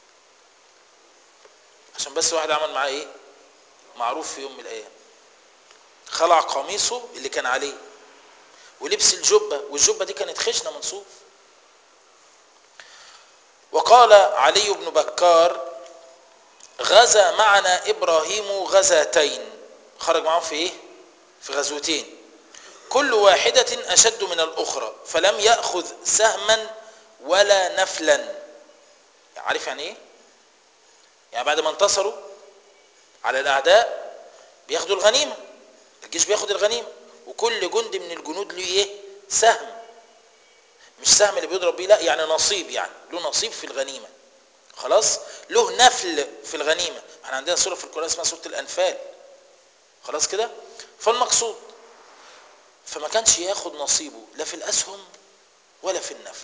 عشان بس واحد عمل معاه ايه معروف في يوم من الأيام خلع قميصه اللي كان عليه ولبس الجبة والجبة دي كانت خشنة من صوف وقال علي بن بكار غزا معنا إبراهيم غزاتين خرج معهم في إيه؟ في غزوتين كل واحدة أشد من الأخرى فلم يأخذ سهما ولا نفلا عارف يعني إيه؟ يعني بعد ما انتصروا على الأعداء بياخدوا الغنيمة الجيش بياخد الغنيمة وكل جند من الجنود له إيه؟ سهم مش سهم اللي بيضرب بيه لا يعني نصيب يعني له نصيب في الغنيمة خلاص له نفل في الغنيمة احنا عندنا سورة في القرآن اسمها سورة الأنفال خلاص كده فالمقصود فما كانش ياخد نصيبه لا في الأسهم ولا في النفل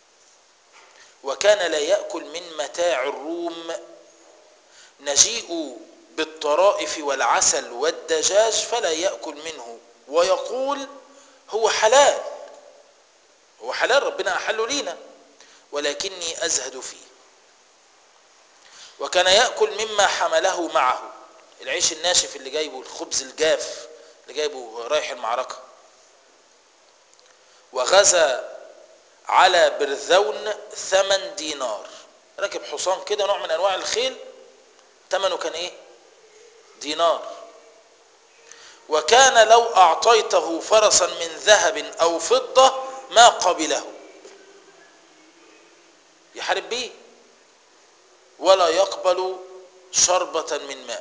وكان لا يأكل من متاع الروم نجيء بالطرائف والعسل والدجاج فلا يأكل منه ويقول هو حلال هو حلال ربنا أحله لينا ولكني أزهد فيه وكان يأكل مما حمله معه العيش الناشف اللي جايبه الخبز الجاف اللي جايبه رايح المعركة وغزا على برذون ثمن دينار راكب حصان كده نوع من أنواع الخيل ثمنه كان إيه دينار وكان لو أعطيته فرسا من ذهب أو فضة ما قبله يحارب بيه ولا يقبل شربة من ماء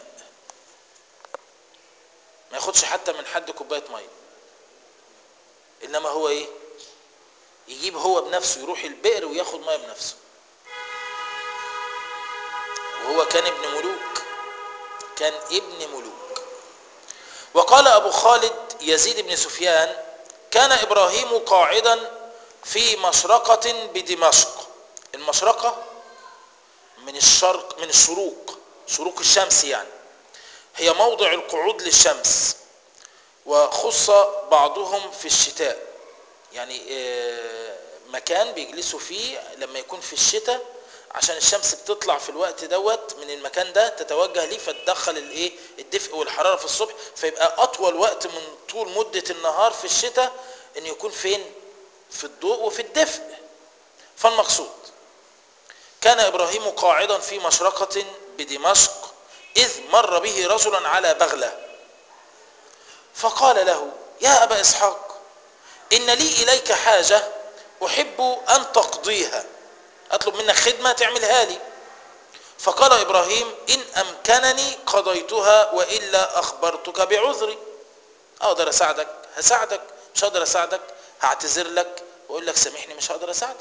ما ياخدش حتى من حد كوباية مية إنما هو إيه يجيب هو بنفسه يروح البئر وياخد مية بنفسه وهو كان ابن ملوك كان ابن ملوك وقال أبو خالد يزيد بن سفيان كان إبراهيم قاعدا في مشرقة بدمشق المشرقة من الشرق من الشروق شروق الشمس يعني هي موضع القعود للشمس وخص بعضهم في الشتاء يعني مكان بيجلسوا فيه لما يكون في الشتاء عشان الشمس بتطلع في الوقت دوت من المكان ده تتوجه ليه فتدخل الايه الدفء والحراره في الصبح فيبقى اطول وقت من طول مده النهار في الشتاء ان يكون فين في الضوء وفي الدفء فالمقصود كان ابراهيم قاعدا في مشرقه بدمشق اذ مر به رجلا على بغله فقال له يا ابا اسحاق ان لي اليك حاجه احب ان تقضيها اطلب منك خدمه تعملها لي فقال إبراهيم إن أمكنني قضيتها وإلا أخبرتك بعذري أقدر أساعدك هساعدك مش هقدر أساعدك هعتذر لك وأقول لك سامحني مش هقدر أساعدك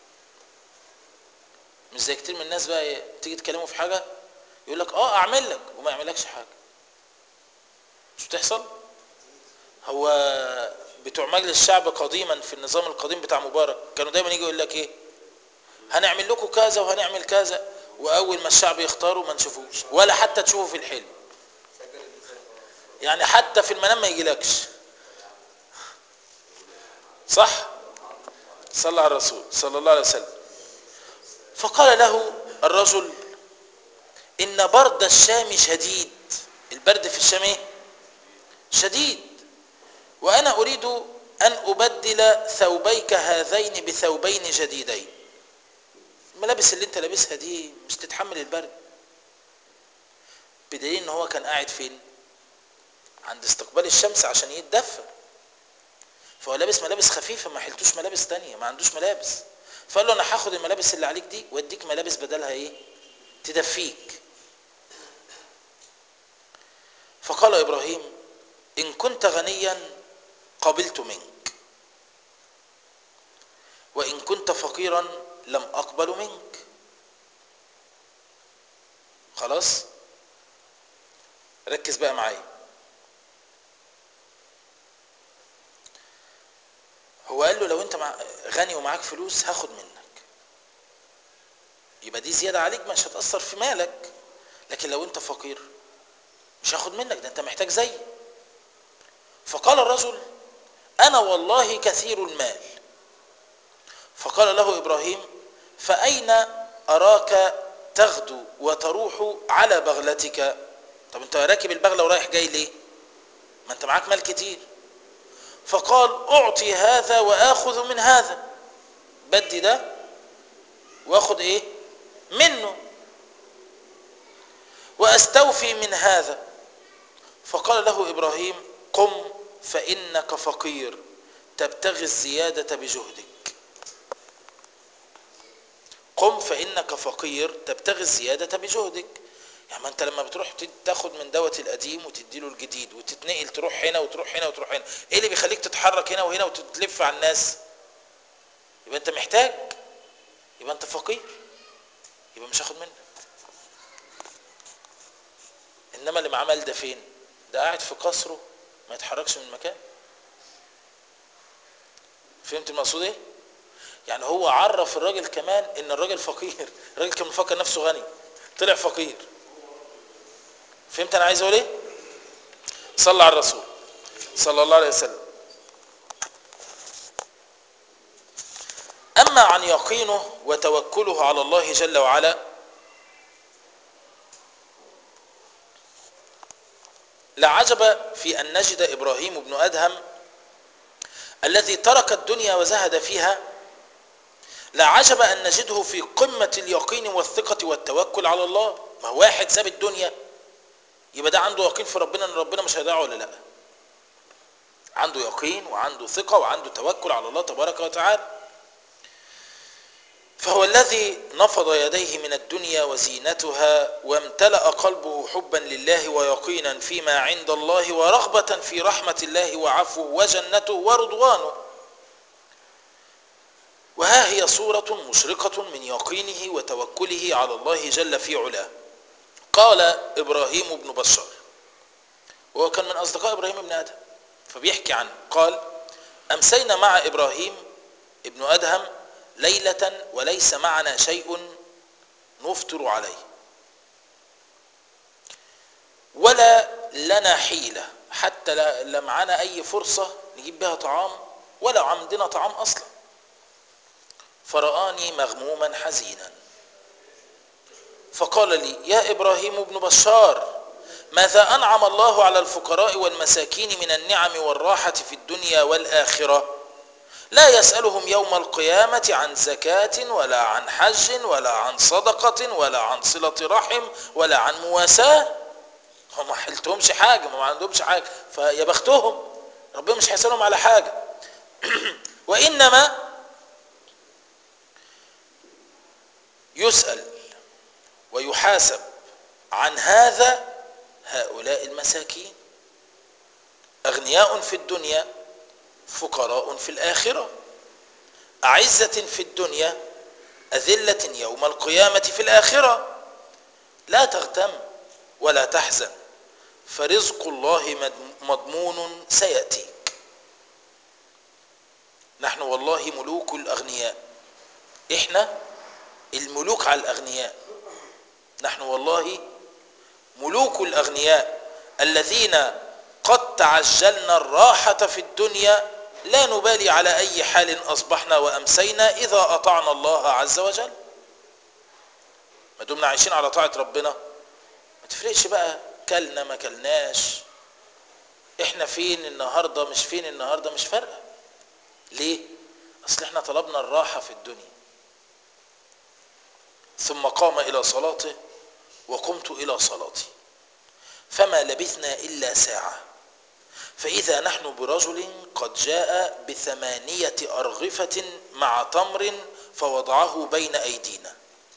مش زي كتير من الناس بقى تيجي تكلمه في حاجة يقول لك اه اعمل لك وما يعملكش حاجة مش بتحصل هو بتوع مجلس الشعب قديما في النظام القديم بتاع مبارك كانوا دايما يجي يقول لك ايه هنعمل لكم كذا وهنعمل كذا واول ما الشعب يختاروا ما نشوفوش ولا حتى تشوفه في الحلم يعني حتى في المنام ما يجيلكش صح صلى على الرسول صلى الله عليه وسلم فقال له الرجل ان برد الشام شديد البرد في الشام ايه شديد وانا اريد ان ابدل ثوبيك هذين بثوبين جديدين الملابس اللي انت لابسها دي مش تتحمل البرد بدليل ان هو كان قاعد فين عند استقبال الشمس عشان يتدفى فهو لابس ملابس خفيفه ما حلتوش ملابس تانية ما عندوش ملابس فقال له انا هاخد الملابس اللي عليك دي واديك ملابس بدلها ايه تدفيك فقال ابراهيم ان كنت غنيا قبلت منك وان كنت فقيرا لم اقبل منك خلاص ركز بقى معايا هو قال له لو انت مع غني ومعاك فلوس هاخد منك يبقى دي زيادة عليك مش هتأثر في مالك لكن لو انت فقير مش هاخد منك ده انت محتاج زي فقال الرجل انا والله كثير المال فقال له ابراهيم فاين اراك تغدو وتروح على بغلتك طب انت راكب البغله ورايح جاي ليه ما انت معاك مال كتير فقال اعطي هذا واخذ من هذا بدي ده واخد ايه منه واستوفي من هذا فقال له ابراهيم قم فانك فقير تبتغي الزياده بجهدك قم فانك فقير تبتغي الزياده بجهدك يعني ما انت لما بتروح تاخد من دوت القديم وتديله الجديد وتتنقل تروح هنا وتروح هنا وتروح هنا ايه اللي بيخليك تتحرك هنا وهنا وتلف على الناس يبقى انت محتاج يبقى انت فقير يبقى مش هاخد منك انما اللي معاه مال ده فين ده قاعد في قصره ما يتحركش من مكان فهمت المقصود ايه يعني هو عرف الراجل كمان ان الراجل فقير الراجل كان مفكر نفسه غني طلع فقير فهمت انا عايز اقول ايه صلى على الرسول صلى الله عليه وسلم اما عن يقينه وتوكله على الله جل وعلا لا عجب في ان نجد ابراهيم بن ادهم الذي ترك الدنيا وزهد فيها لا عجب ان نجده في قمه اليقين والثقه والتوكل على الله ما هو واحد ساب الدنيا يبقى ده عنده يقين في ربنا ان ربنا مش هيضيعه ولا لا عنده يقين وعنده ثقه وعنده توكل على الله تبارك وتعالى فهو الذي نفض يديه من الدنيا وزينتها وامتلأ قلبه حبا لله ويقينا فيما عند الله ورغبة في رحمة الله وعفوه وجنته ورضوانه وها هي صورة مشرقة من يقينه وتوكله على الله جل في علاه قال إبراهيم بن بشار وهو كان من أصدقاء إبراهيم بن أدهم فبيحكي عنه قال أمسينا مع إبراهيم ابن أدهم ليلة وليس معنا شيء نفطر عليه ولا لنا حيلة حتى لا معنا أي فرصة نجيب بها طعام ولا عندنا طعام أصلا فرآني مغموما حزينا فقال لي يا إبراهيم بن بشار ماذا أنعم الله على الفقراء والمساكين من النعم والراحة في الدنيا والآخرة لا يسألهم يوم القيامة عن زكاة ولا عن حج ولا عن صدقة ولا عن صلة رحم ولا عن مواساة هم ما حلتهمش حاجة ما عندهمش حاجة فيا بختهم ربنا مش هيسألهم على حاجة وإنما يسأل ويحاسب عن هذا هؤلاء المساكين أغنياء في الدنيا فقراء في الآخرة أعزة في الدنيا أذلة يوم القيامة في الآخرة لا تغتم ولا تحزن فرزق الله مضمون سيأتيك نحن والله ملوك الأغنياء إحنا الملوك على الأغنياء نحن والله ملوك الأغنياء الذين قد تعجلنا الراحة في الدنيا لا نبالي على أي حال أصبحنا وأمسينا إذا أطعنا الله عز وجل ما دمنا عايشين على طاعة ربنا ما تفرقش بقى كلنا ما كلناش احنا فين النهاردة مش فين النهاردة مش فارقة ليه اصل احنا طلبنا الراحة في الدنيا ثم قام الى صلاته وقمت الى صلاتي فما لبثنا الا ساعة فاذا نحن برجل قد جاء بثمانية ارغفة مع تمر فوضعه بين ايدينا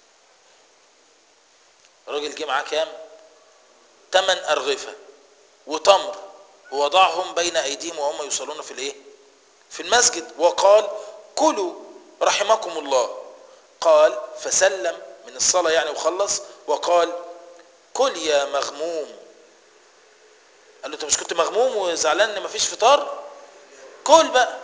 الراجل جه معاه كام تمن ارغفة وتمر ووضعهم بين ايديهم وهم يصلون في الايه في المسجد وقال كلوا رحمكم الله قال فسلم من الصلاة يعني وخلص وقال كل يا مغموم قال له انت مش كنت مغموم وزعلان ان مفيش فطار كل بقى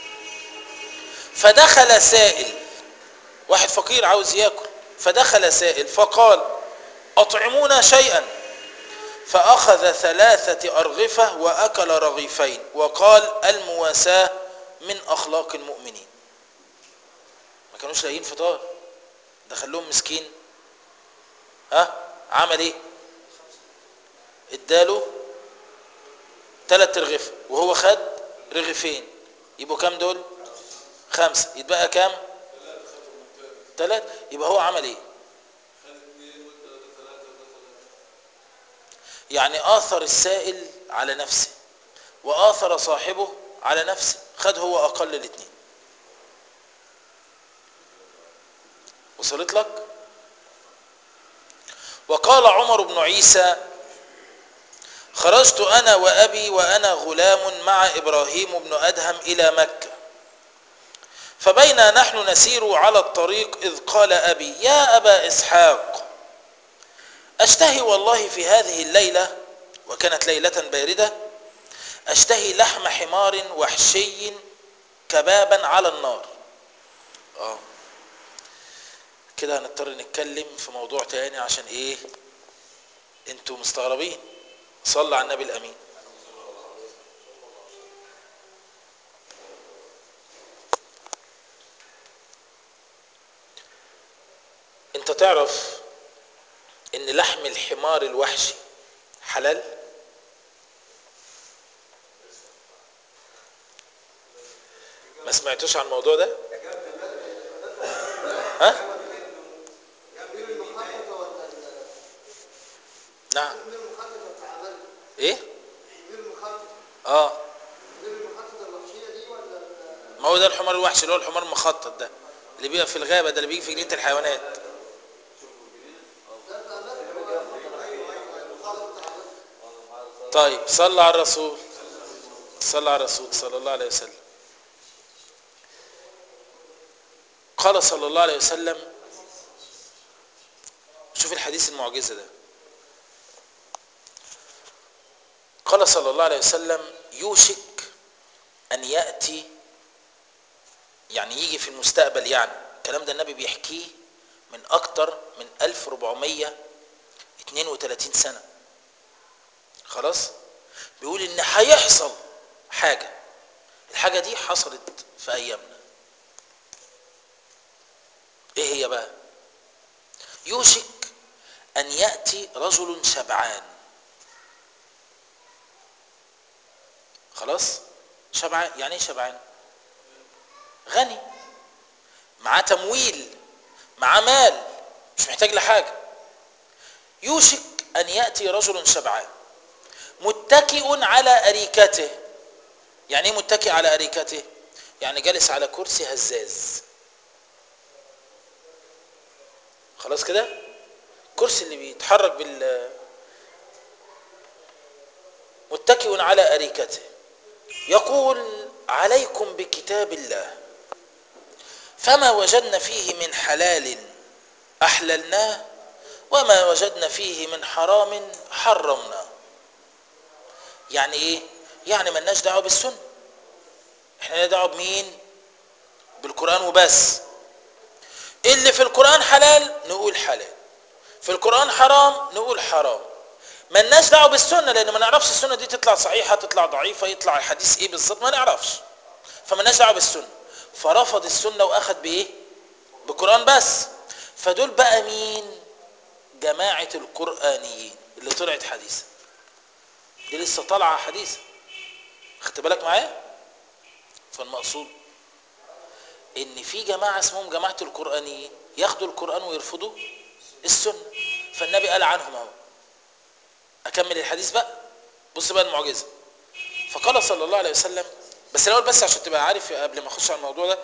فدخل سائل واحد فقير عاوز ياكل فدخل سائل فقال اطعمونا شيئا فاخذ ثلاثة ارغفة واكل رغيفين وقال المواساة من اخلاق المؤمنين ما كانوش لاقيين فطار دخل لهم مسكين ها عمل ايه اداله ثلاث رغيف وهو خد رغيفين يبقوا كام دول خمسة يتبقى كام ثلاث يبقى هو عمل ايه يعني آثر السائل على نفسه وآثر صاحبه على نفسه خد هو أقل الاثنين وصلت لك وقال عمر بن عيسى خرجت أنا وأبي وأنا غلام مع إبراهيم بن أدهم إلى مكة فبينا نحن نسير على الطريق إذ قال أبي يا أبا إسحاق أشتهي والله في هذه الليلة وكانت ليلة باردة أشتهي لحم حمار وحشي كبابا على النار آه. كده هنضطر نتكلم في موضوع تاني عشان ايه انتوا مستغربين صلى على النبي الامين انت تعرف ان لحم الحمار الوحشي حلال ما سمعتوش عن الموضوع ده ها نعم ايه اه ما هو ده الحمار الوحشي اللي هو الحمار المخطط ده اللي بيبقى في الغابه ده اللي بيجي في جنينه الحيوانات طيب صلى على الرسول صلى على الرسول صلى الله عليه وسلم قال صلى الله عليه وسلم شوف الحديث المعجزه ده قال صلى الله عليه وسلم يوشك أن يأتي يعني يجي في المستقبل يعني الكلام ده النبي بيحكيه من أكتر من 1432 سنة خلاص بيقول إن هيحصل حاجة الحاجة دي حصلت في أيامنا إيه هي بقى يوشك أن يأتي رجل شبعان خلاص شبعان يعني ايه شبعان غني معاه تمويل معاه مال مش محتاج لحاجة يوشك أن يأتي رجل شبعان متكئ على أريكته يعني ايه متكئ على أريكته يعني جالس على كرسي هزاز خلاص كده الكرسي اللي بيتحرك بال متكئ على أريكته يقول عليكم بكتاب الله فما وجدنا فيه من حلال أحللناه وما وجدنا فيه من حرام حرمناه يعني ايه يعني ملناش دعوه بالسنه احنا لنا دعوه بمين بالقران وبس اللي في القران حلال نقول حلال في القران حرام نقول حرام ملناش دعوه بالسنه لان ما نعرفش السنه دي تطلع صحيحه تطلع ضعيفه يطلع الحديث ايه بالظبط ما نعرفش فملناش دعوه بالسنه فرفض السنه واخد بايه بالقران بس فدول بقى مين جماعه القرانيين اللي طلعت حديثا دي لسه طالعه حديثا خدت بالك معايا فالمقصود ان في جماعه اسمهم جماعه القرانيين ياخدوا القران ويرفضوا السنه فالنبي قال عنهم اهو اكمل الحديث بقى بص بقى المعجزه فقال صلى الله عليه وسلم بس الاول بس عشان تبقى عارف قبل ما اخش على الموضوع ده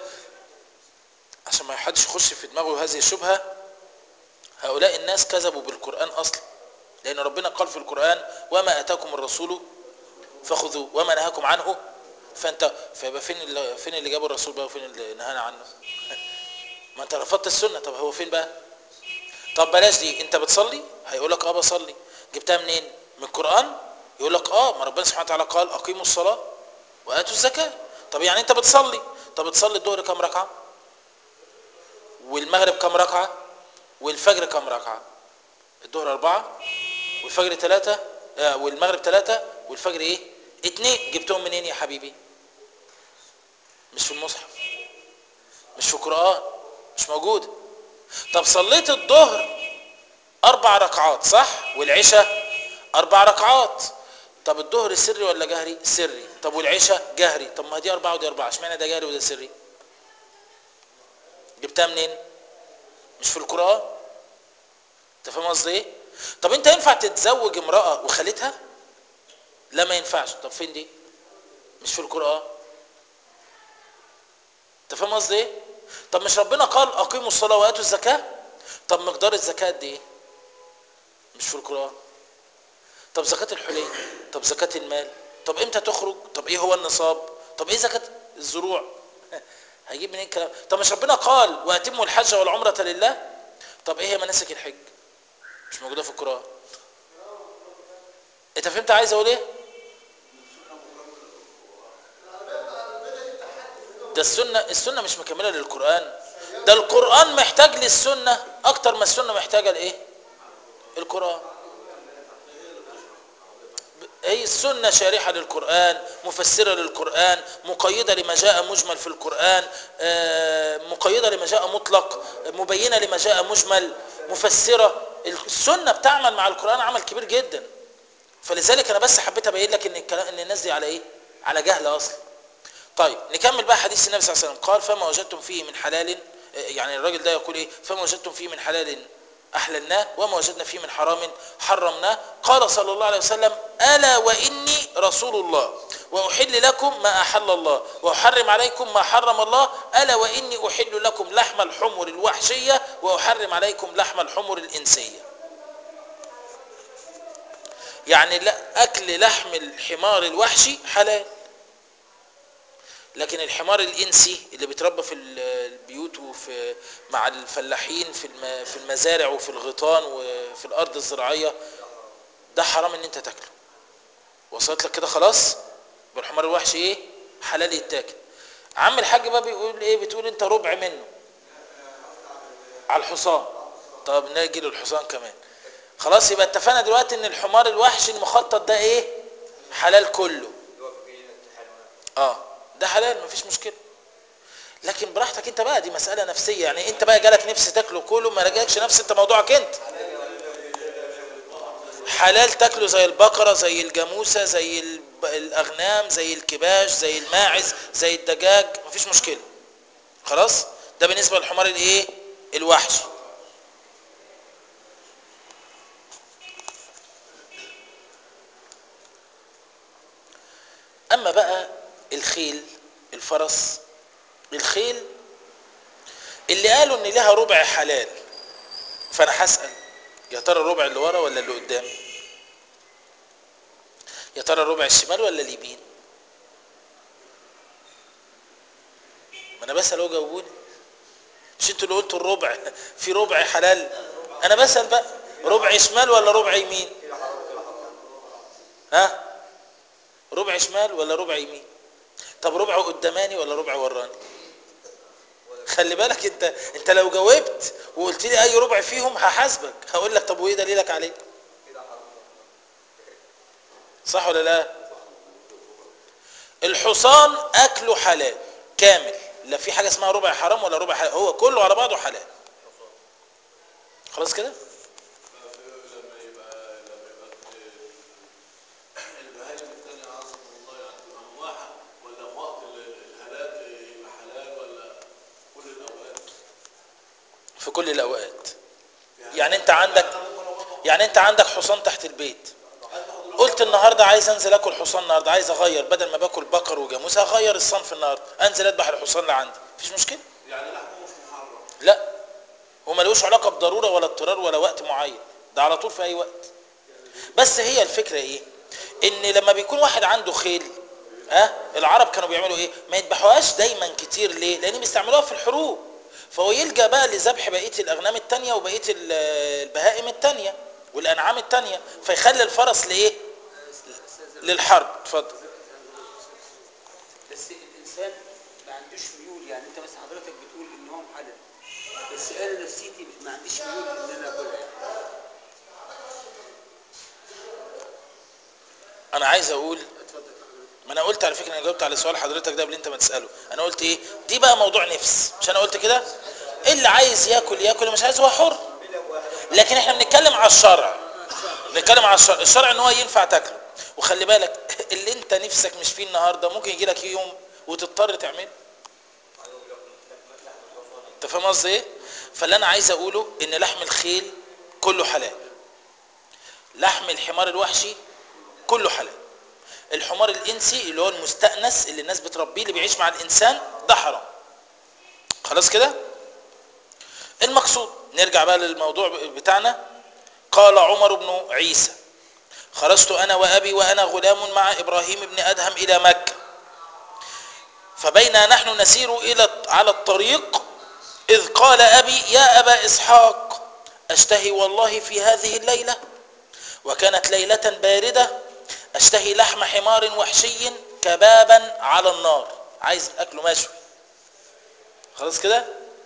عشان ما حدش يخش في دماغه هذه الشبهه هؤلاء الناس كذبوا بالقران اصلا لان ربنا قال في القران وما اتاكم الرسول فخذوه وما نهاكم عنه فانت فيبقى فين اللي فين اللي جابوا الرسول بقى وفين اللي نهانا عنه ما انت رفضت السنه طب هو فين بقى طب بلاش دي انت بتصلي هيقول لك اه بصلي جبتها منين من القران يقول لك اه ما ربنا سبحانه وتعالى قال اقيموا الصلاه واتوا الزكاه طب يعني انت بتصلي طب بتصلي الظهر كام ركعه والمغرب كام ركعه والفجر كام ركعه الظهر أربعة والفجر ثلاثة آه والمغرب ثلاثة والفجر إيه؟ اتنين جبتهم منين يا حبيبي؟ مش في المصحف مش في القرآن مش موجود طب صليت الظهر أربع ركعات صح؟ والعشاء أربع ركعات طب الظهر سري ولا جهري؟ سري طب والعشاء جهري طب ما دي أربعة ودي أربعة اشمعنى ده جهري وده سري؟ جبتها منين؟ مش في القرآن انت فاهم قصدي ايه طب انت ينفع تتزوج امراه وخالتها لا ما ينفعش طب فين دي مش في القران انت فاهم قصدي ايه طب مش ربنا قال اقيموا الصلاه واتوا الزكاه طب مقدار الزكاه قد ايه مش في القران طب زكاه الحلي طب زكاه المال طب امتى تخرج طب ايه هو النصاب طب ايه زكاه الزروع هيجيب منين الكلام طب مش ربنا قال واتموا الحج والعمره لله طب ايه هي مناسك الحج مش موجوده في القران انت فهمت عايز اقول ايه ده السنه السنه مش مكمله للقران ده القران محتاج للسنه اكتر ما السنه محتاجه لايه القران هي السنة شارحة للقرآن مفسرة للقرآن مقيدة لما جاء مجمل في القرآن مقيدة لما جاء مطلق مبينة لما جاء مجمل مفسرة السنة بتعمل مع القرآن عمل كبير جدا فلذلك أنا بس حبيت أبين لك إن الكلام إن الناس دي على إيه؟ على جهل أصلا. طيب نكمل بقى حديث النبي صلى الله عليه وسلم قال فما وجدتم فيه من حلال يعني الراجل ده يقول إيه؟ فما وجدتم فيه من حلال أحللناه وما وجدنا فيه من حرام حرمناه قال صلى الله عليه وسلم ألا وإني رسول الله وأحل لكم ما أحل الله وأحرم عليكم ما حرم الله ألا وإني أحل لكم لحم الحمر الوحشية وأحرم عليكم لحم الحمر الإنسية يعني لا أكل لحم الحمار الوحشي حلال لكن الحمار الانسي اللي بيتربى في البيوت وفي مع الفلاحين في في المزارع وفي الغيطان وفي الارض الزراعيه ده حرام ان انت تاكله وصلت لك كده خلاص بالحمار الوحشي ايه حلال يتاكل عم الحاج بقى بيقول ايه بتقول انت ربع منه على الحصان طب نجي للحصان كمان خلاص يبقى اتفقنا دلوقتي ان الحمار الوحشي المخطط ده ايه حلال كله اه ده حلال مفيش مشكله لكن براحتك انت بقى دي مساله نفسيه يعني انت بقى جالك نفس تاكله كله ما رجعكش نفس انت موضوعك انت حلال تاكله زي البقره زي الجاموسه زي الاغنام زي الكباش زي الماعز زي الدجاج مفيش مشكله خلاص ده بالنسبه للحمار الايه الوحشي اما بقى الخيل الفرس الخيل اللي قالوا ان لها ربع حلال فانا هسال يا ترى الربع اللي ورا ولا اللي قدام يا ترى الربع الشمال ولا اليمين ما انا بسال هو جاوبوني مش انتوا اللي قلتوا الربع في ربع حلال انا بسال بقى ربع شمال ولا ربع يمين ها ربع شمال ولا ربع يمين طب ربع قداماني ولا ربع وراني خلي بالك انت انت لو جاوبت وقلت لي اي ربع فيهم هحاسبك هقول لك طب وايه دليلك عليه صح ولا لا الحصان اكله حلال كامل لا في حاجه اسمها ربع حرام ولا ربع حلال هو كله على بعضه حلال خلاص كده لما يبقى لما يبقى البهايم الثانية عاصم الله يعني تبقى مباحة ولا في وقت ال- الهلاك يبقى حلال ولا كل الأوقات؟ في كل الاوقات يعني انت عندك يعني انت عندك حصان تحت البيت قلت النهارده عايز انزل اكل حصان النهارده عايز اغير بدل ما باكل بقر وجاموس هغير الصنف النهارده انزل اذبح الحصان اللي عندي مفيش مشكله يعني لحمه مش محرم لا هو ملوش علاقه بضروره ولا اضطرار ولا وقت معين ده على طول في اي وقت بس هي الفكره ايه ان لما بيكون واحد عنده خيل ها أه؟ العرب كانوا بيعملوا ايه ما يذبحوهاش دايما كتير ليه لان بيستعملوها في الحروب فهو يلجا بقى لذبح بقيه الاغنام التانية وبقيه ال- البهائم التانية والانعام التانية فيخلي الفرس لايه للحرب اتفضل بس الانسان ما عندوش ميول يعني انت مثلا حضرتك بتقول ان هو محلل بس انا نفسيتي ما عنديش ميول ان انا اكلها يعني. انا عايز اقول اتفضل حضرتك ما انا قلت على فكره انا جاوبت على سؤال حضرتك ده قبل انت ما تساله انا قلت ايه دي بقى موضوع نفس مش انا قلت كده اللي عايز ياكل ياكل اللي مش عايز هو حر لكن احنا بنتكلم على الشرع بنتكلم على الشرع الشرع ان هو ينفع تاكله وخلي بالك اللي انت نفسك مش فيه النهارده ممكن يجي لك يوم وتضطر تعمله انت فاهم قصدي ايه فاللي انا عايز اقوله ان لحم الخيل كله حلال لحم الحمار الوحشي كله حلال الحمار الانسي اللي هو المستأنس اللي الناس بتربيه اللي بيعيش مع الانسان ده حرام خلاص كده المقصود نرجع بقى للموضوع بتاعنا قال عمر بن عيسى خرجت انا وابي وانا غلام مع ابراهيم بن ادهم الى مكه فبينا نحن نسير الى على الطريق اذ قال ابي يا ابا اسحاق اشتهي والله في هذه الليله وكانت ليله بارده اشتهي لحم حمار وحشي كبابا على النار عايز اكله مشوي خلاص كده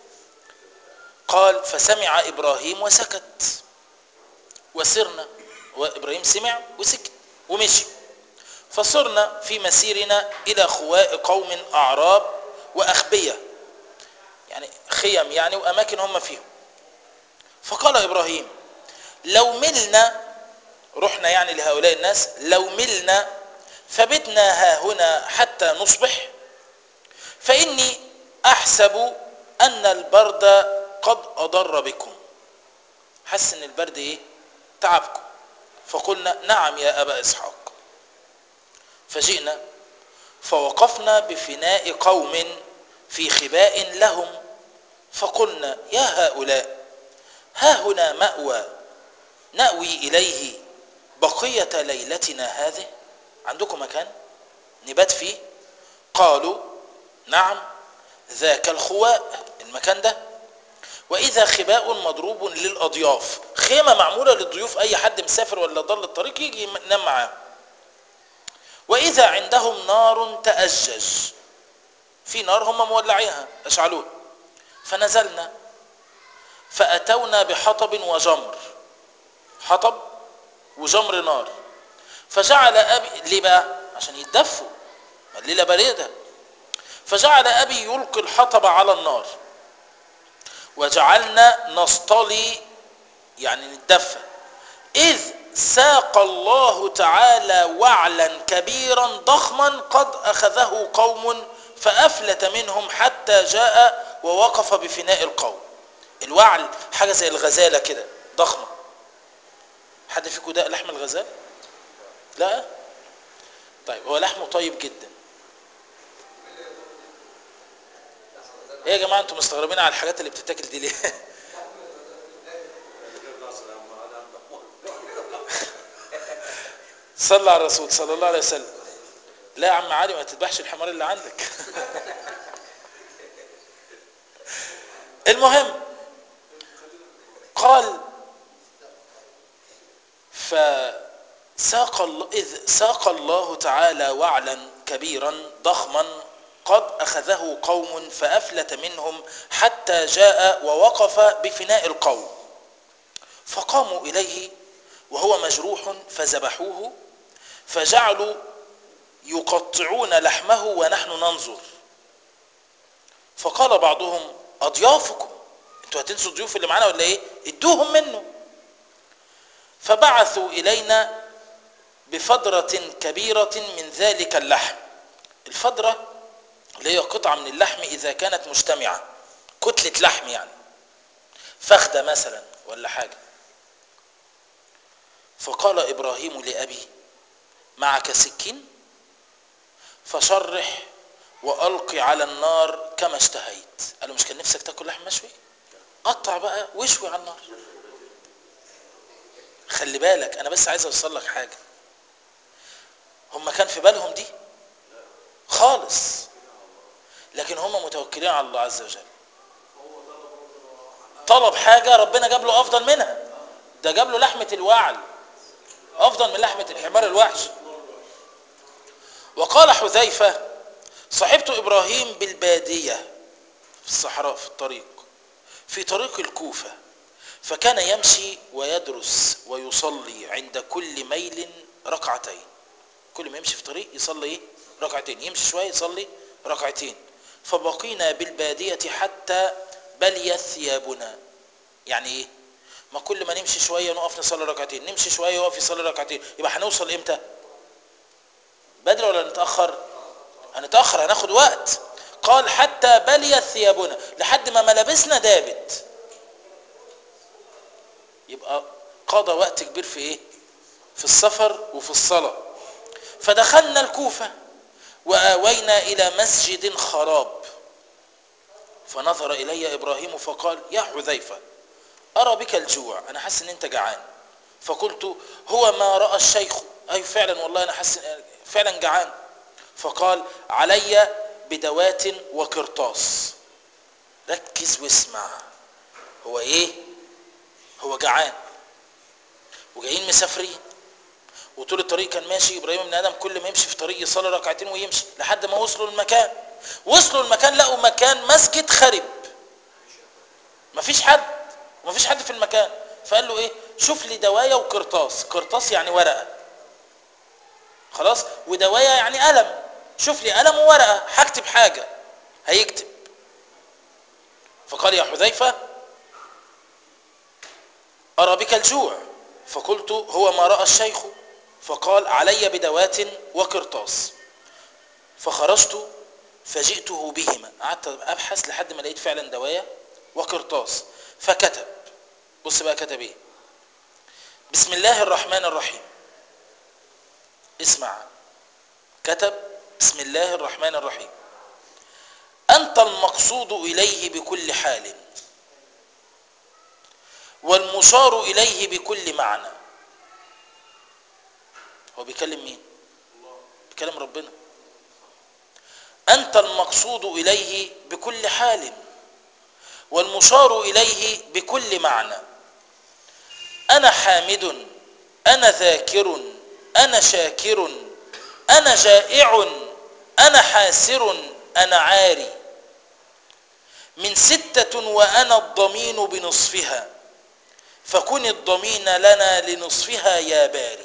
قال فسمع ابراهيم وسكت وسرنا وابراهيم سمع وسكت ومشي فصرنا في مسيرنا الى خواء قوم اعراب واخبيه يعني خيم يعني واماكن هم فيهم فقال ابراهيم لو ملنا رحنا يعني لهؤلاء الناس لو ملنا فبتنا ها هنا حتى نصبح فاني احسب ان البرد قد اضر بكم حس ان البرد ايه تعبكم فقلنا نعم يا ابا اسحاق فجئنا فوقفنا بفناء قوم في خباء لهم فقلنا يا هؤلاء ها هنا مأوى نأوي إليه بقية ليلتنا هذه عندكم مكان نبات فيه قالوا نعم ذاك الخواء المكان ده وإذا خباء مضروب للأضياف خيمة معمولة للضيوف أي حد مسافر ولا ضل الطريق يجي ينام معاه وإذا عندهم نار تأجج في نار هم مولعيها أشعلوها فنزلنا فأتونا بحطب وجمر حطب وجمر نار فجعل أبي ليه بقى عشان يتدفوا الليلة باردة فجعل أبي يلقي الحطب على النار وجعلنا نصطلي يعني نتدفى إذ ساق الله تعالى وعلا كبيرا ضخما قد أخذه قوم فأفلت منهم حتى جاء ووقف بفناء القوم الوعل حاجة زي الغزالة كده ضخمة حد فيكم ده لحم الغزال لا طيب هو لحمه طيب جدا ايه يا جماعه انتم مستغربين على الحاجات اللي بتتاكل دي ليه صلى على الرسول صلى الله عليه وسلم لا يا عم علي ما تذبحش الحمار اللي عندك المهم قال فساق الله إذ ساق الله تعالى وعلا كبيرا ضخما قد أخذه قوم فأفلت منهم حتى جاء ووقف بفناء القوم فقاموا إليه وهو مجروح فذبحوه فجعلوا يقطعون لحمه ونحن ننظر فقال بعضهم أضيافكم انتوا هتنسوا الضيوف اللي معانا ولا ايه ادوهم منه فبعثوا إلينا بفدرة كبيرة من ذلك اللحم الفدرة اللي هي قطعة من اللحم إذا كانت مجتمعة كتلة لحم يعني فخدة مثلا ولا حاجة فقال إبراهيم لأبي معك سكين فشرح وألقي على النار كما اشتهيت قال له مش كان نفسك تاكل لحم مشوي قطع بقى واشوي على النار خلي بالك انا بس عايز اوصل لك حاجه هم كان في بالهم دي خالص لكن هم متوكلين على الله عز وجل طلب حاجه ربنا جاب له افضل منها ده جاب له لحمه الوعل افضل من لحمه الحمار الوحش وقال حذيفه صحبت ابراهيم بالباديه في الصحراء في الطريق في طريق الكوفه فكان يمشي ويدرس ويصلي عند كل ميل ركعتين كل ما يمشي في طريق يصلي ايه ركعتين يمشي شويه يصلي ركعتين فبقينا بالباديه حتى بليت ثيابنا يعني ايه ما كل ما نمشي شويه نقف نصلي ركعتين نمشي شويه يقف يصلي ركعتين يبقى هنوصل امتى بدري ولا نتاخر هنتاخر هناخد وقت قال حتى بليت ثيابنا لحد ما ملابسنا دابت يبقى قضى وقت كبير في ايه في السفر وفي الصلاة فدخلنا الكوفة وآوينا إلى مسجد خراب فنظر إلي إبراهيم فقال يا حذيفة أرى بك الجوع أنا حاسس إن أنت جعان فقلت هو ما رأى الشيخ أي فعلا والله أنا حاسس فعلا جعان فقال علي بدوات وقرطاس ركز واسمع هو ايه هو جعان وجايين مسافرين وطول الطريق كان ماشي ابراهيم بن ادم كل ما يمشي في طريق يصلي ركعتين ويمشي لحد ما وصلوا المكان وصلوا المكان لقوا مكان مسجد خرب مفيش حد ومفيش حد في المكان فقال له ايه شوف لي دوايه وقرطاس قرطاس يعني ورقه خلاص ودوايه يعني قلم شوف لي قلم وورقه هكتب حاجه هيكتب فقال يا حذيفه أرى بك الجوع فقلت هو ما رأى الشيخ فقال علي بدوات وقرطاس فخرجت فجئته بهما قعدت أبحث لحد ما لقيت فعلا دواية وقرطاس فكتب بص بقى كتب ايه بسم الله الرحمن الرحيم اسمع كتب بسم الله الرحمن الرحيم أنت المقصود إليه بكل حال والمشار إليه بكل معنى هو بيكلم مين بيكلم ربنا أنت المقصود إليه بكل حال والمشار إليه بكل معنى أنا حامد أنا ذاكر أنا شاكر أنا جائع أنا حاسر أنا عاري من ستة وأنا الضمين بنصفها فكن الضمين لنا لنصفها يا باري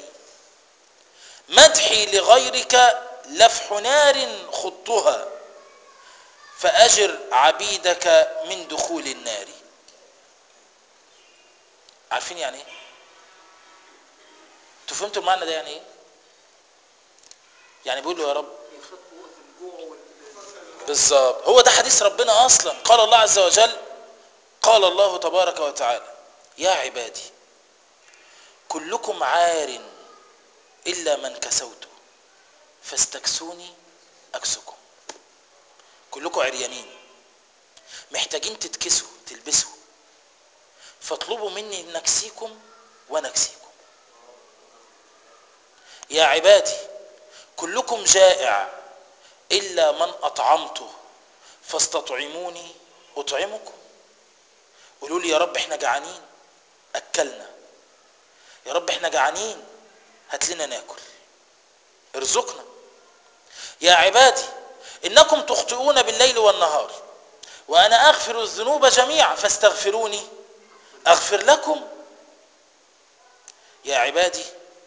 مدحي لغيرك لفح نار خطها فأجر عبيدك من دخول النار عارفين يعني ايه انتوا فهمتوا المعنى ده يعني ايه يعني بيقول له يا رب يخاف وقت الجوع وال بالظبط هو ده حديث ربنا اصلا قال الله عز وجل قال الله تبارك وتعالى يا عبادي كلكم عار الا من كسوته فاستكسوني اكسكم كلكم عريانين محتاجين تتكسوا تلبسوا فاطلبوا مني ان اكسيكم وانا اكسيكم يا عبادي كلكم جائع إلا من أطعمته فاستطعموني أطعمكم قولوا لي يا رب احنا جعانين أكلنا يا رب احنا جعانين هات لنا ناكل ارزقنا يا عبادي إنكم تخطئون بالليل والنهار وأنا أغفر الذنوب جميعا فاستغفروني أغفر لكم يا عبادي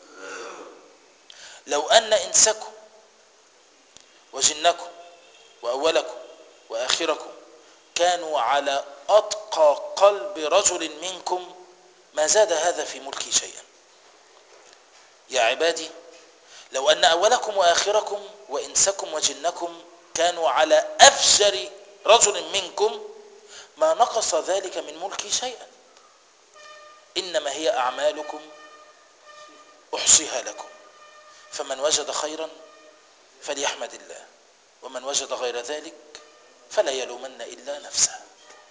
لو أن إنسكم وجنكم وأولكم وآخركم كانوا على أتقى قلب رجل منكم ما زاد هذا في ملكي شيئا يا عبادي لو أن أولكم وآخركم وإنسكم وجنكم كانوا على أفجر رجل منكم ما نقص ذلك من ملكي شيئا إنما هي أعمالكم أحصيها لكم فمن وجد خيرا فليحمد الله ومن وجد غير ذلك فلا يلومن إلا نفسه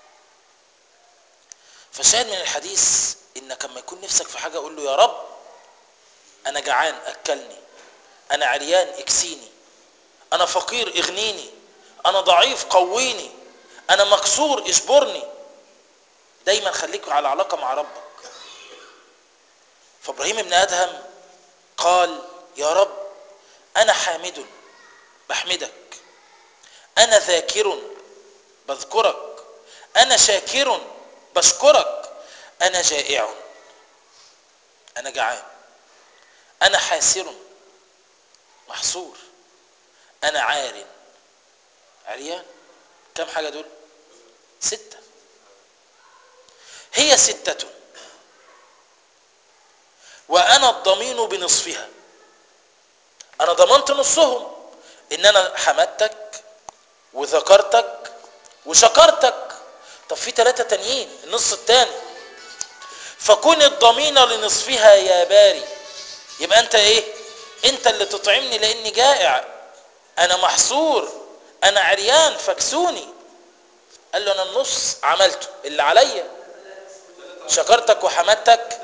فالشاهد من الحديث إنك لما يكون نفسك في حاجة أقول له يا رب أنا جعان أكلني أنا عريان اكسيني أنا فقير اغنيني أنا ضعيف قويني أنا مكسور اجبرني دايما خليك على علاقة مع ربك فابراهيم بن أدهم قال يا رب أنا حامد بحمدك أنا ذاكر بذكرك أنا شاكر بشكرك أنا جائع أنا جعان أنا حاسر محصور أنا عار عريان كم حاجة دول ستة هي ستة وأنا الضمين بنصفها أنا ضمنت نصهم إن أنا حمدتك وذكرتك وشكرتك طب في ثلاثة تانيين النص التاني فكن الضمين لنصفها يا باري يبقى أنت إيه أنت اللي تطعمني لأني جائع أنا محصور أنا عريان فاكسوني قال له أنا النص عملته اللي عليا شكرتك وحمدتك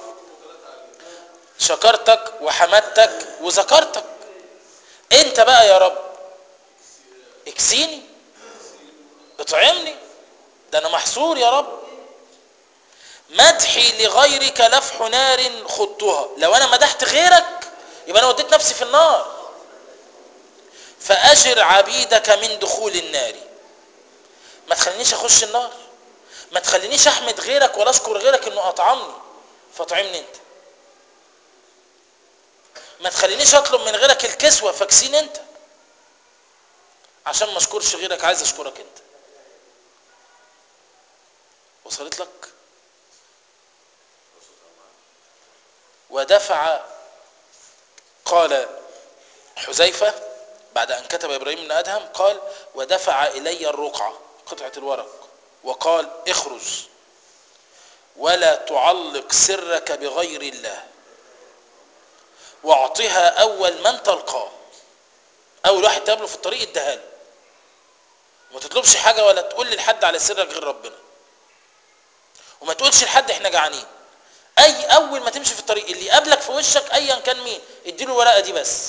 شكرتك وحمدتك وذكرتك انت بقى يا رب اكسيني اطعمني ده انا محصور يا رب مدحي لغيرك لفح نار خضتها لو انا مدحت غيرك يبقى انا وديت نفسي في النار فاجر عبيدك من دخول النار ما تخلينيش اخش النار ما تخلينيش احمد غيرك ولا اشكر غيرك انه اطعمني فاطعمني انت ما تخلينيش اطلب من غيرك الكسوه فاكسين انت عشان ما اشكرش غيرك عايز اشكرك انت وصلت لك ودفع قال حذيفة بعد أن كتب إبراهيم بن أدهم قال ودفع إلي الرقعة قطعة الورق وقال اخرج ولا تعلق سرك بغير الله واعطها أول من تلقاه أول واحد تقابله في الطريق اديها له وما تطلبش حاجة ولا تقول لحد على سرك غير ربنا وما تقولش لحد احنا جعانين اي اول ما تمشي في الطريق اللي يقابلك في وشك ايا كان مين اديله الورقه دي بس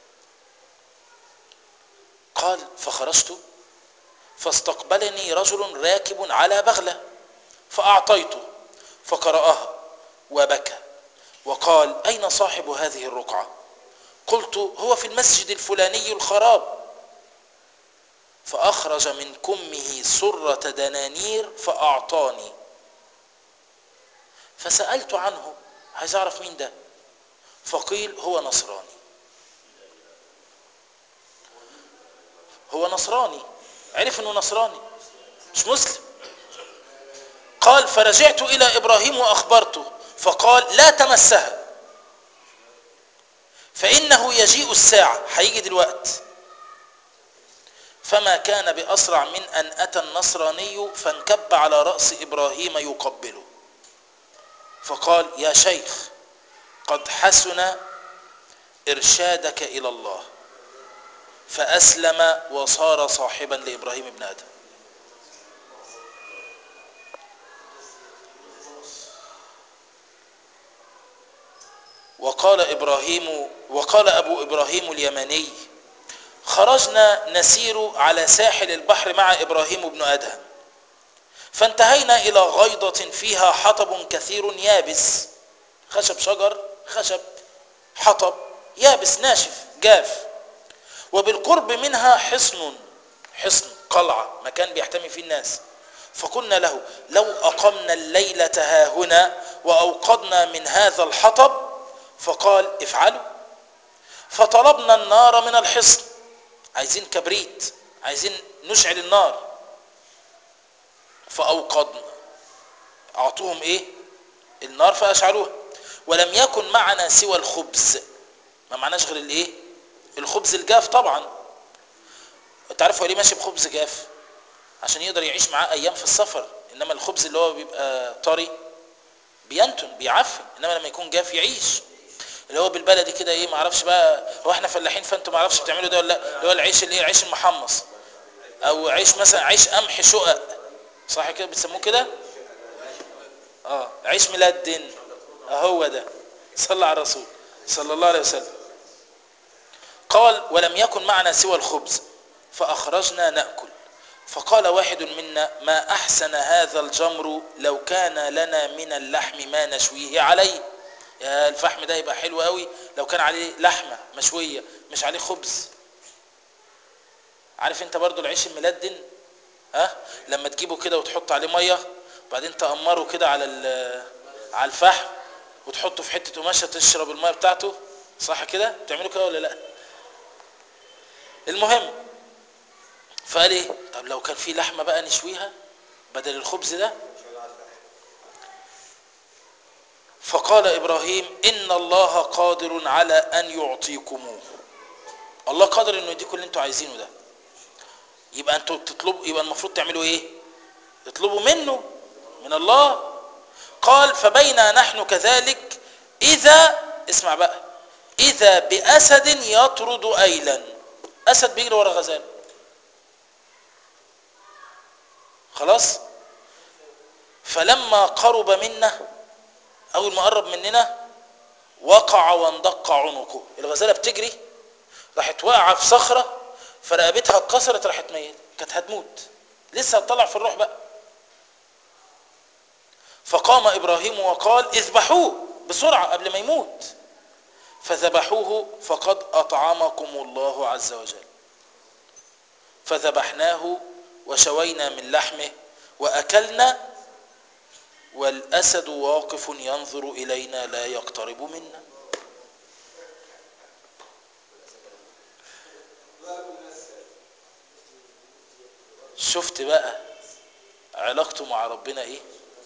قال فخرجت فاستقبلني رجل راكب على بغله فاعطيته فقراها وبكى وقال اين صاحب هذه الرقعه قلت هو في المسجد الفلاني الخراب فاخرج من كمه سره دنانير فاعطاني فسألت عنه عايز أعرف مين ده فقيل هو نصراني هو نصراني عرف انه نصراني مش مسلم قال فرجعت الى ابراهيم واخبرته فقال لا تمسها فانه يجيء الساعه هيجي دلوقت فما كان باسرع من ان اتى النصراني فانكب على راس ابراهيم يقبله فقال يا شيخ قد حسن إرشادك إلى الله فأسلم وصار صاحبا لإبراهيم بن آدم وقال إبراهيم وقال أبو إبراهيم اليمني خرجنا نسير على ساحل البحر مع إبراهيم بن أدهم فانتهينا إلى غيضة فيها حطب كثير يابس خشب شجر خشب حطب يابس ناشف جاف وبالقرب منها حصن حصن قلعة مكان بيحتمي فيه الناس فقلنا له لو أقمنا الليلة ها هنا وأوقدنا من هذا الحطب فقال افعلوا فطلبنا النار من الحصن عايزين كبريت عايزين نشعل النار فأوقدنا أعطوهم إيه النار فأشعلوها ولم يكن معنا سوى الخبز ما معناش غير الإيه الخبز الجاف طبعا انت عارف هو ليه ماشي بخبز جاف عشان يقدر يعيش معاه ايام في السفر انما الخبز اللي هو بيبقى طري بينتن بيعفن انما لما يكون جاف يعيش اللي هو بالبلدي كده ايه ما اعرفش بقى هو احنا فلاحين فانتوا ما اعرفش بتعملوا ده ولا لا اللي هو العيش اللي ايه العيش المحمص او عيش مثلا عيش قمح شقق صح كده بتسموه كده اه عيش ملدن هو ده صلى على الرسول صلى الله عليه وسلم قال ولم يكن معنا سوى الخبز فأخرجنا نأكل فقال واحد منا ما أحسن هذا الجمر لو كان لنا من اللحم ما نشويه عليه يا الفحم ده يبقى حلو قوي لو كان عليه لحمة مشوية مش عليه خبز عارف انت برضو العيش الملدن ها لما تجيبه كده وتحط عليه مية وبعدين تأمره كده على على الفحم وتحطه في حتة قماشة تشرب المية بتاعته صح كده بتعملوا كده ولا لا المهم فقال ايه طب لو كان في لحمه بقى نشويها بدل الخبز ده فقال ابراهيم ان الله قادر على ان يعطيكموه الله قادر انه يديكم اللي انتوا عايزينه ده يبقى انتوا تطلبوا يبقى المفروض تعملوا ايه اطلبوا منه من الله قال فبينا نحن كذلك اذا اسمع بقى اذا باسد يطرد ايلا اسد بيجري ورا غزال خلاص فلما قرب منا اول ما قرب مننا وقع واندق عنقه الغزاله بتجري راحت واقعه في صخره فرقبتها اتكسرت راحت ميت كانت هتموت لسه هتطلع في الروح بقى فقام ابراهيم وقال اذبحوه بسرعه قبل ما يموت فذبحوه فقد اطعمكم الله عز وجل فذبحناه وشوينا من لحمه واكلنا والاسد واقف ينظر الينا لا يقترب منا شفت بقى علاقته مع ربنا ايه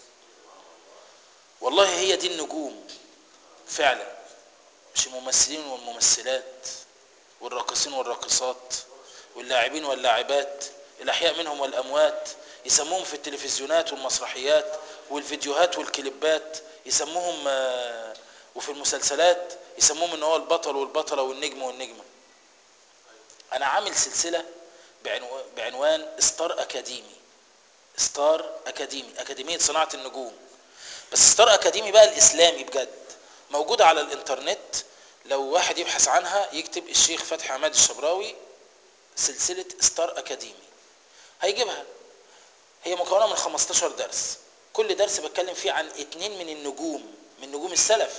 والله هي دي النجوم فعلا مش الممثلين والممثلات والراقصين والراقصات واللاعبين واللاعبات الأحياء منهم والأموات يسموهم في التلفزيونات والمسرحيات والفيديوهات والكليبات يسموهم وفي المسلسلات يسموهم ان هو البطل والبطلة والنجم والنجمة انا عامل سلسلة بعنوان ستار اكاديمي ستار اكاديمي اكاديمية صناعة النجوم بس ستار اكاديمي بقى الاسلامي بجد موجودة على الانترنت لو واحد يبحث عنها يكتب الشيخ فتحي عماد الشبراوي سلسلة ستار اكاديمي هيجيبها هي مكونة من 15 درس كل درس بتكلم فيه عن اتنين من النجوم من نجوم السلف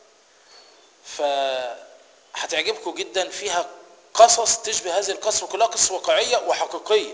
فهتعجبكم جدا فيها قصص تشبه هذه القصص وكلها قصص واقعية وحقيقية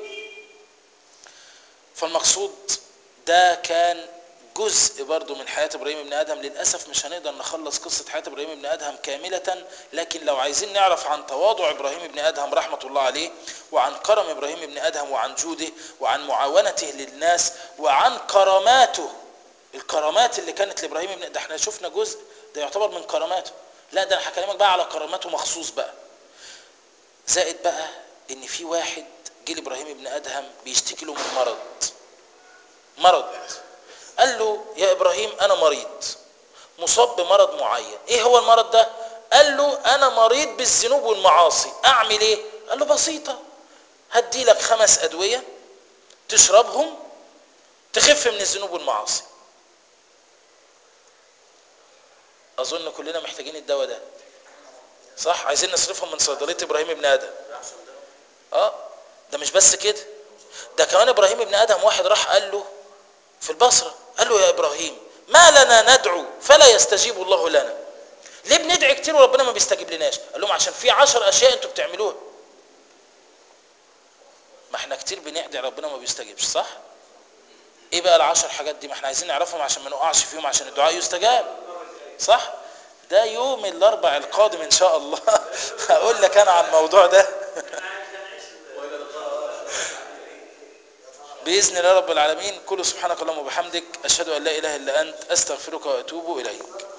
فالمقصود ده كان جزء برضو من حياة ابراهيم ابن ادهم للأسف مش هنقدر نخلص قصة حياة ابراهيم ابن ادهم كاملة لكن لو عايزين نعرف عن تواضع ابراهيم ابن ادهم رحمة الله عليه وعن كرم ابراهيم ابن ادهم وعن جوده وعن معاونته للناس وعن كراماته الكرامات اللي كانت لابراهيم ابن ده احنا شفنا جزء ده يعتبر من كراماته لا ده انا هكلمك بقى على كراماته مخصوص بقى زائد بقى ان في واحد جه لابراهيم ابن ادهم بيشتكي له من مرض مرض قال له يا ابراهيم انا مريض مصاب بمرض معين ايه هو المرض ده قال له انا مريض بالذنوب والمعاصي اعمل ايه قال له بسيطه هدي لك خمس ادويه تشربهم تخف من الذنوب والمعاصي اظن كلنا محتاجين الدواء ده صح عايزين نصرفهم من صيدليه ابراهيم ابن ادم اه ده مش بس كده ده كمان ابراهيم ابن ادم واحد راح قال له في البصره قال له يا ابراهيم ما لنا ندعو فلا يستجيب الله لنا ليه بندعي كتير وربنا ما بيستجيب لناش قال لهم عشان في عشر اشياء انتوا بتعملوها ما احنا كتير بندعي ربنا ما بيستجيبش صح ايه بقى العشر حاجات دي ما احنا عايزين نعرفهم عشان ما نقعش فيهم عشان الدعاء يستجاب صح ده يوم الاربع القادم ان شاء الله هقول لك انا عن الموضوع ده باذن الله رب العالمين كل سبحانك اللهم وبحمدك اشهد ان لا اله الا انت استغفرك واتوب اليك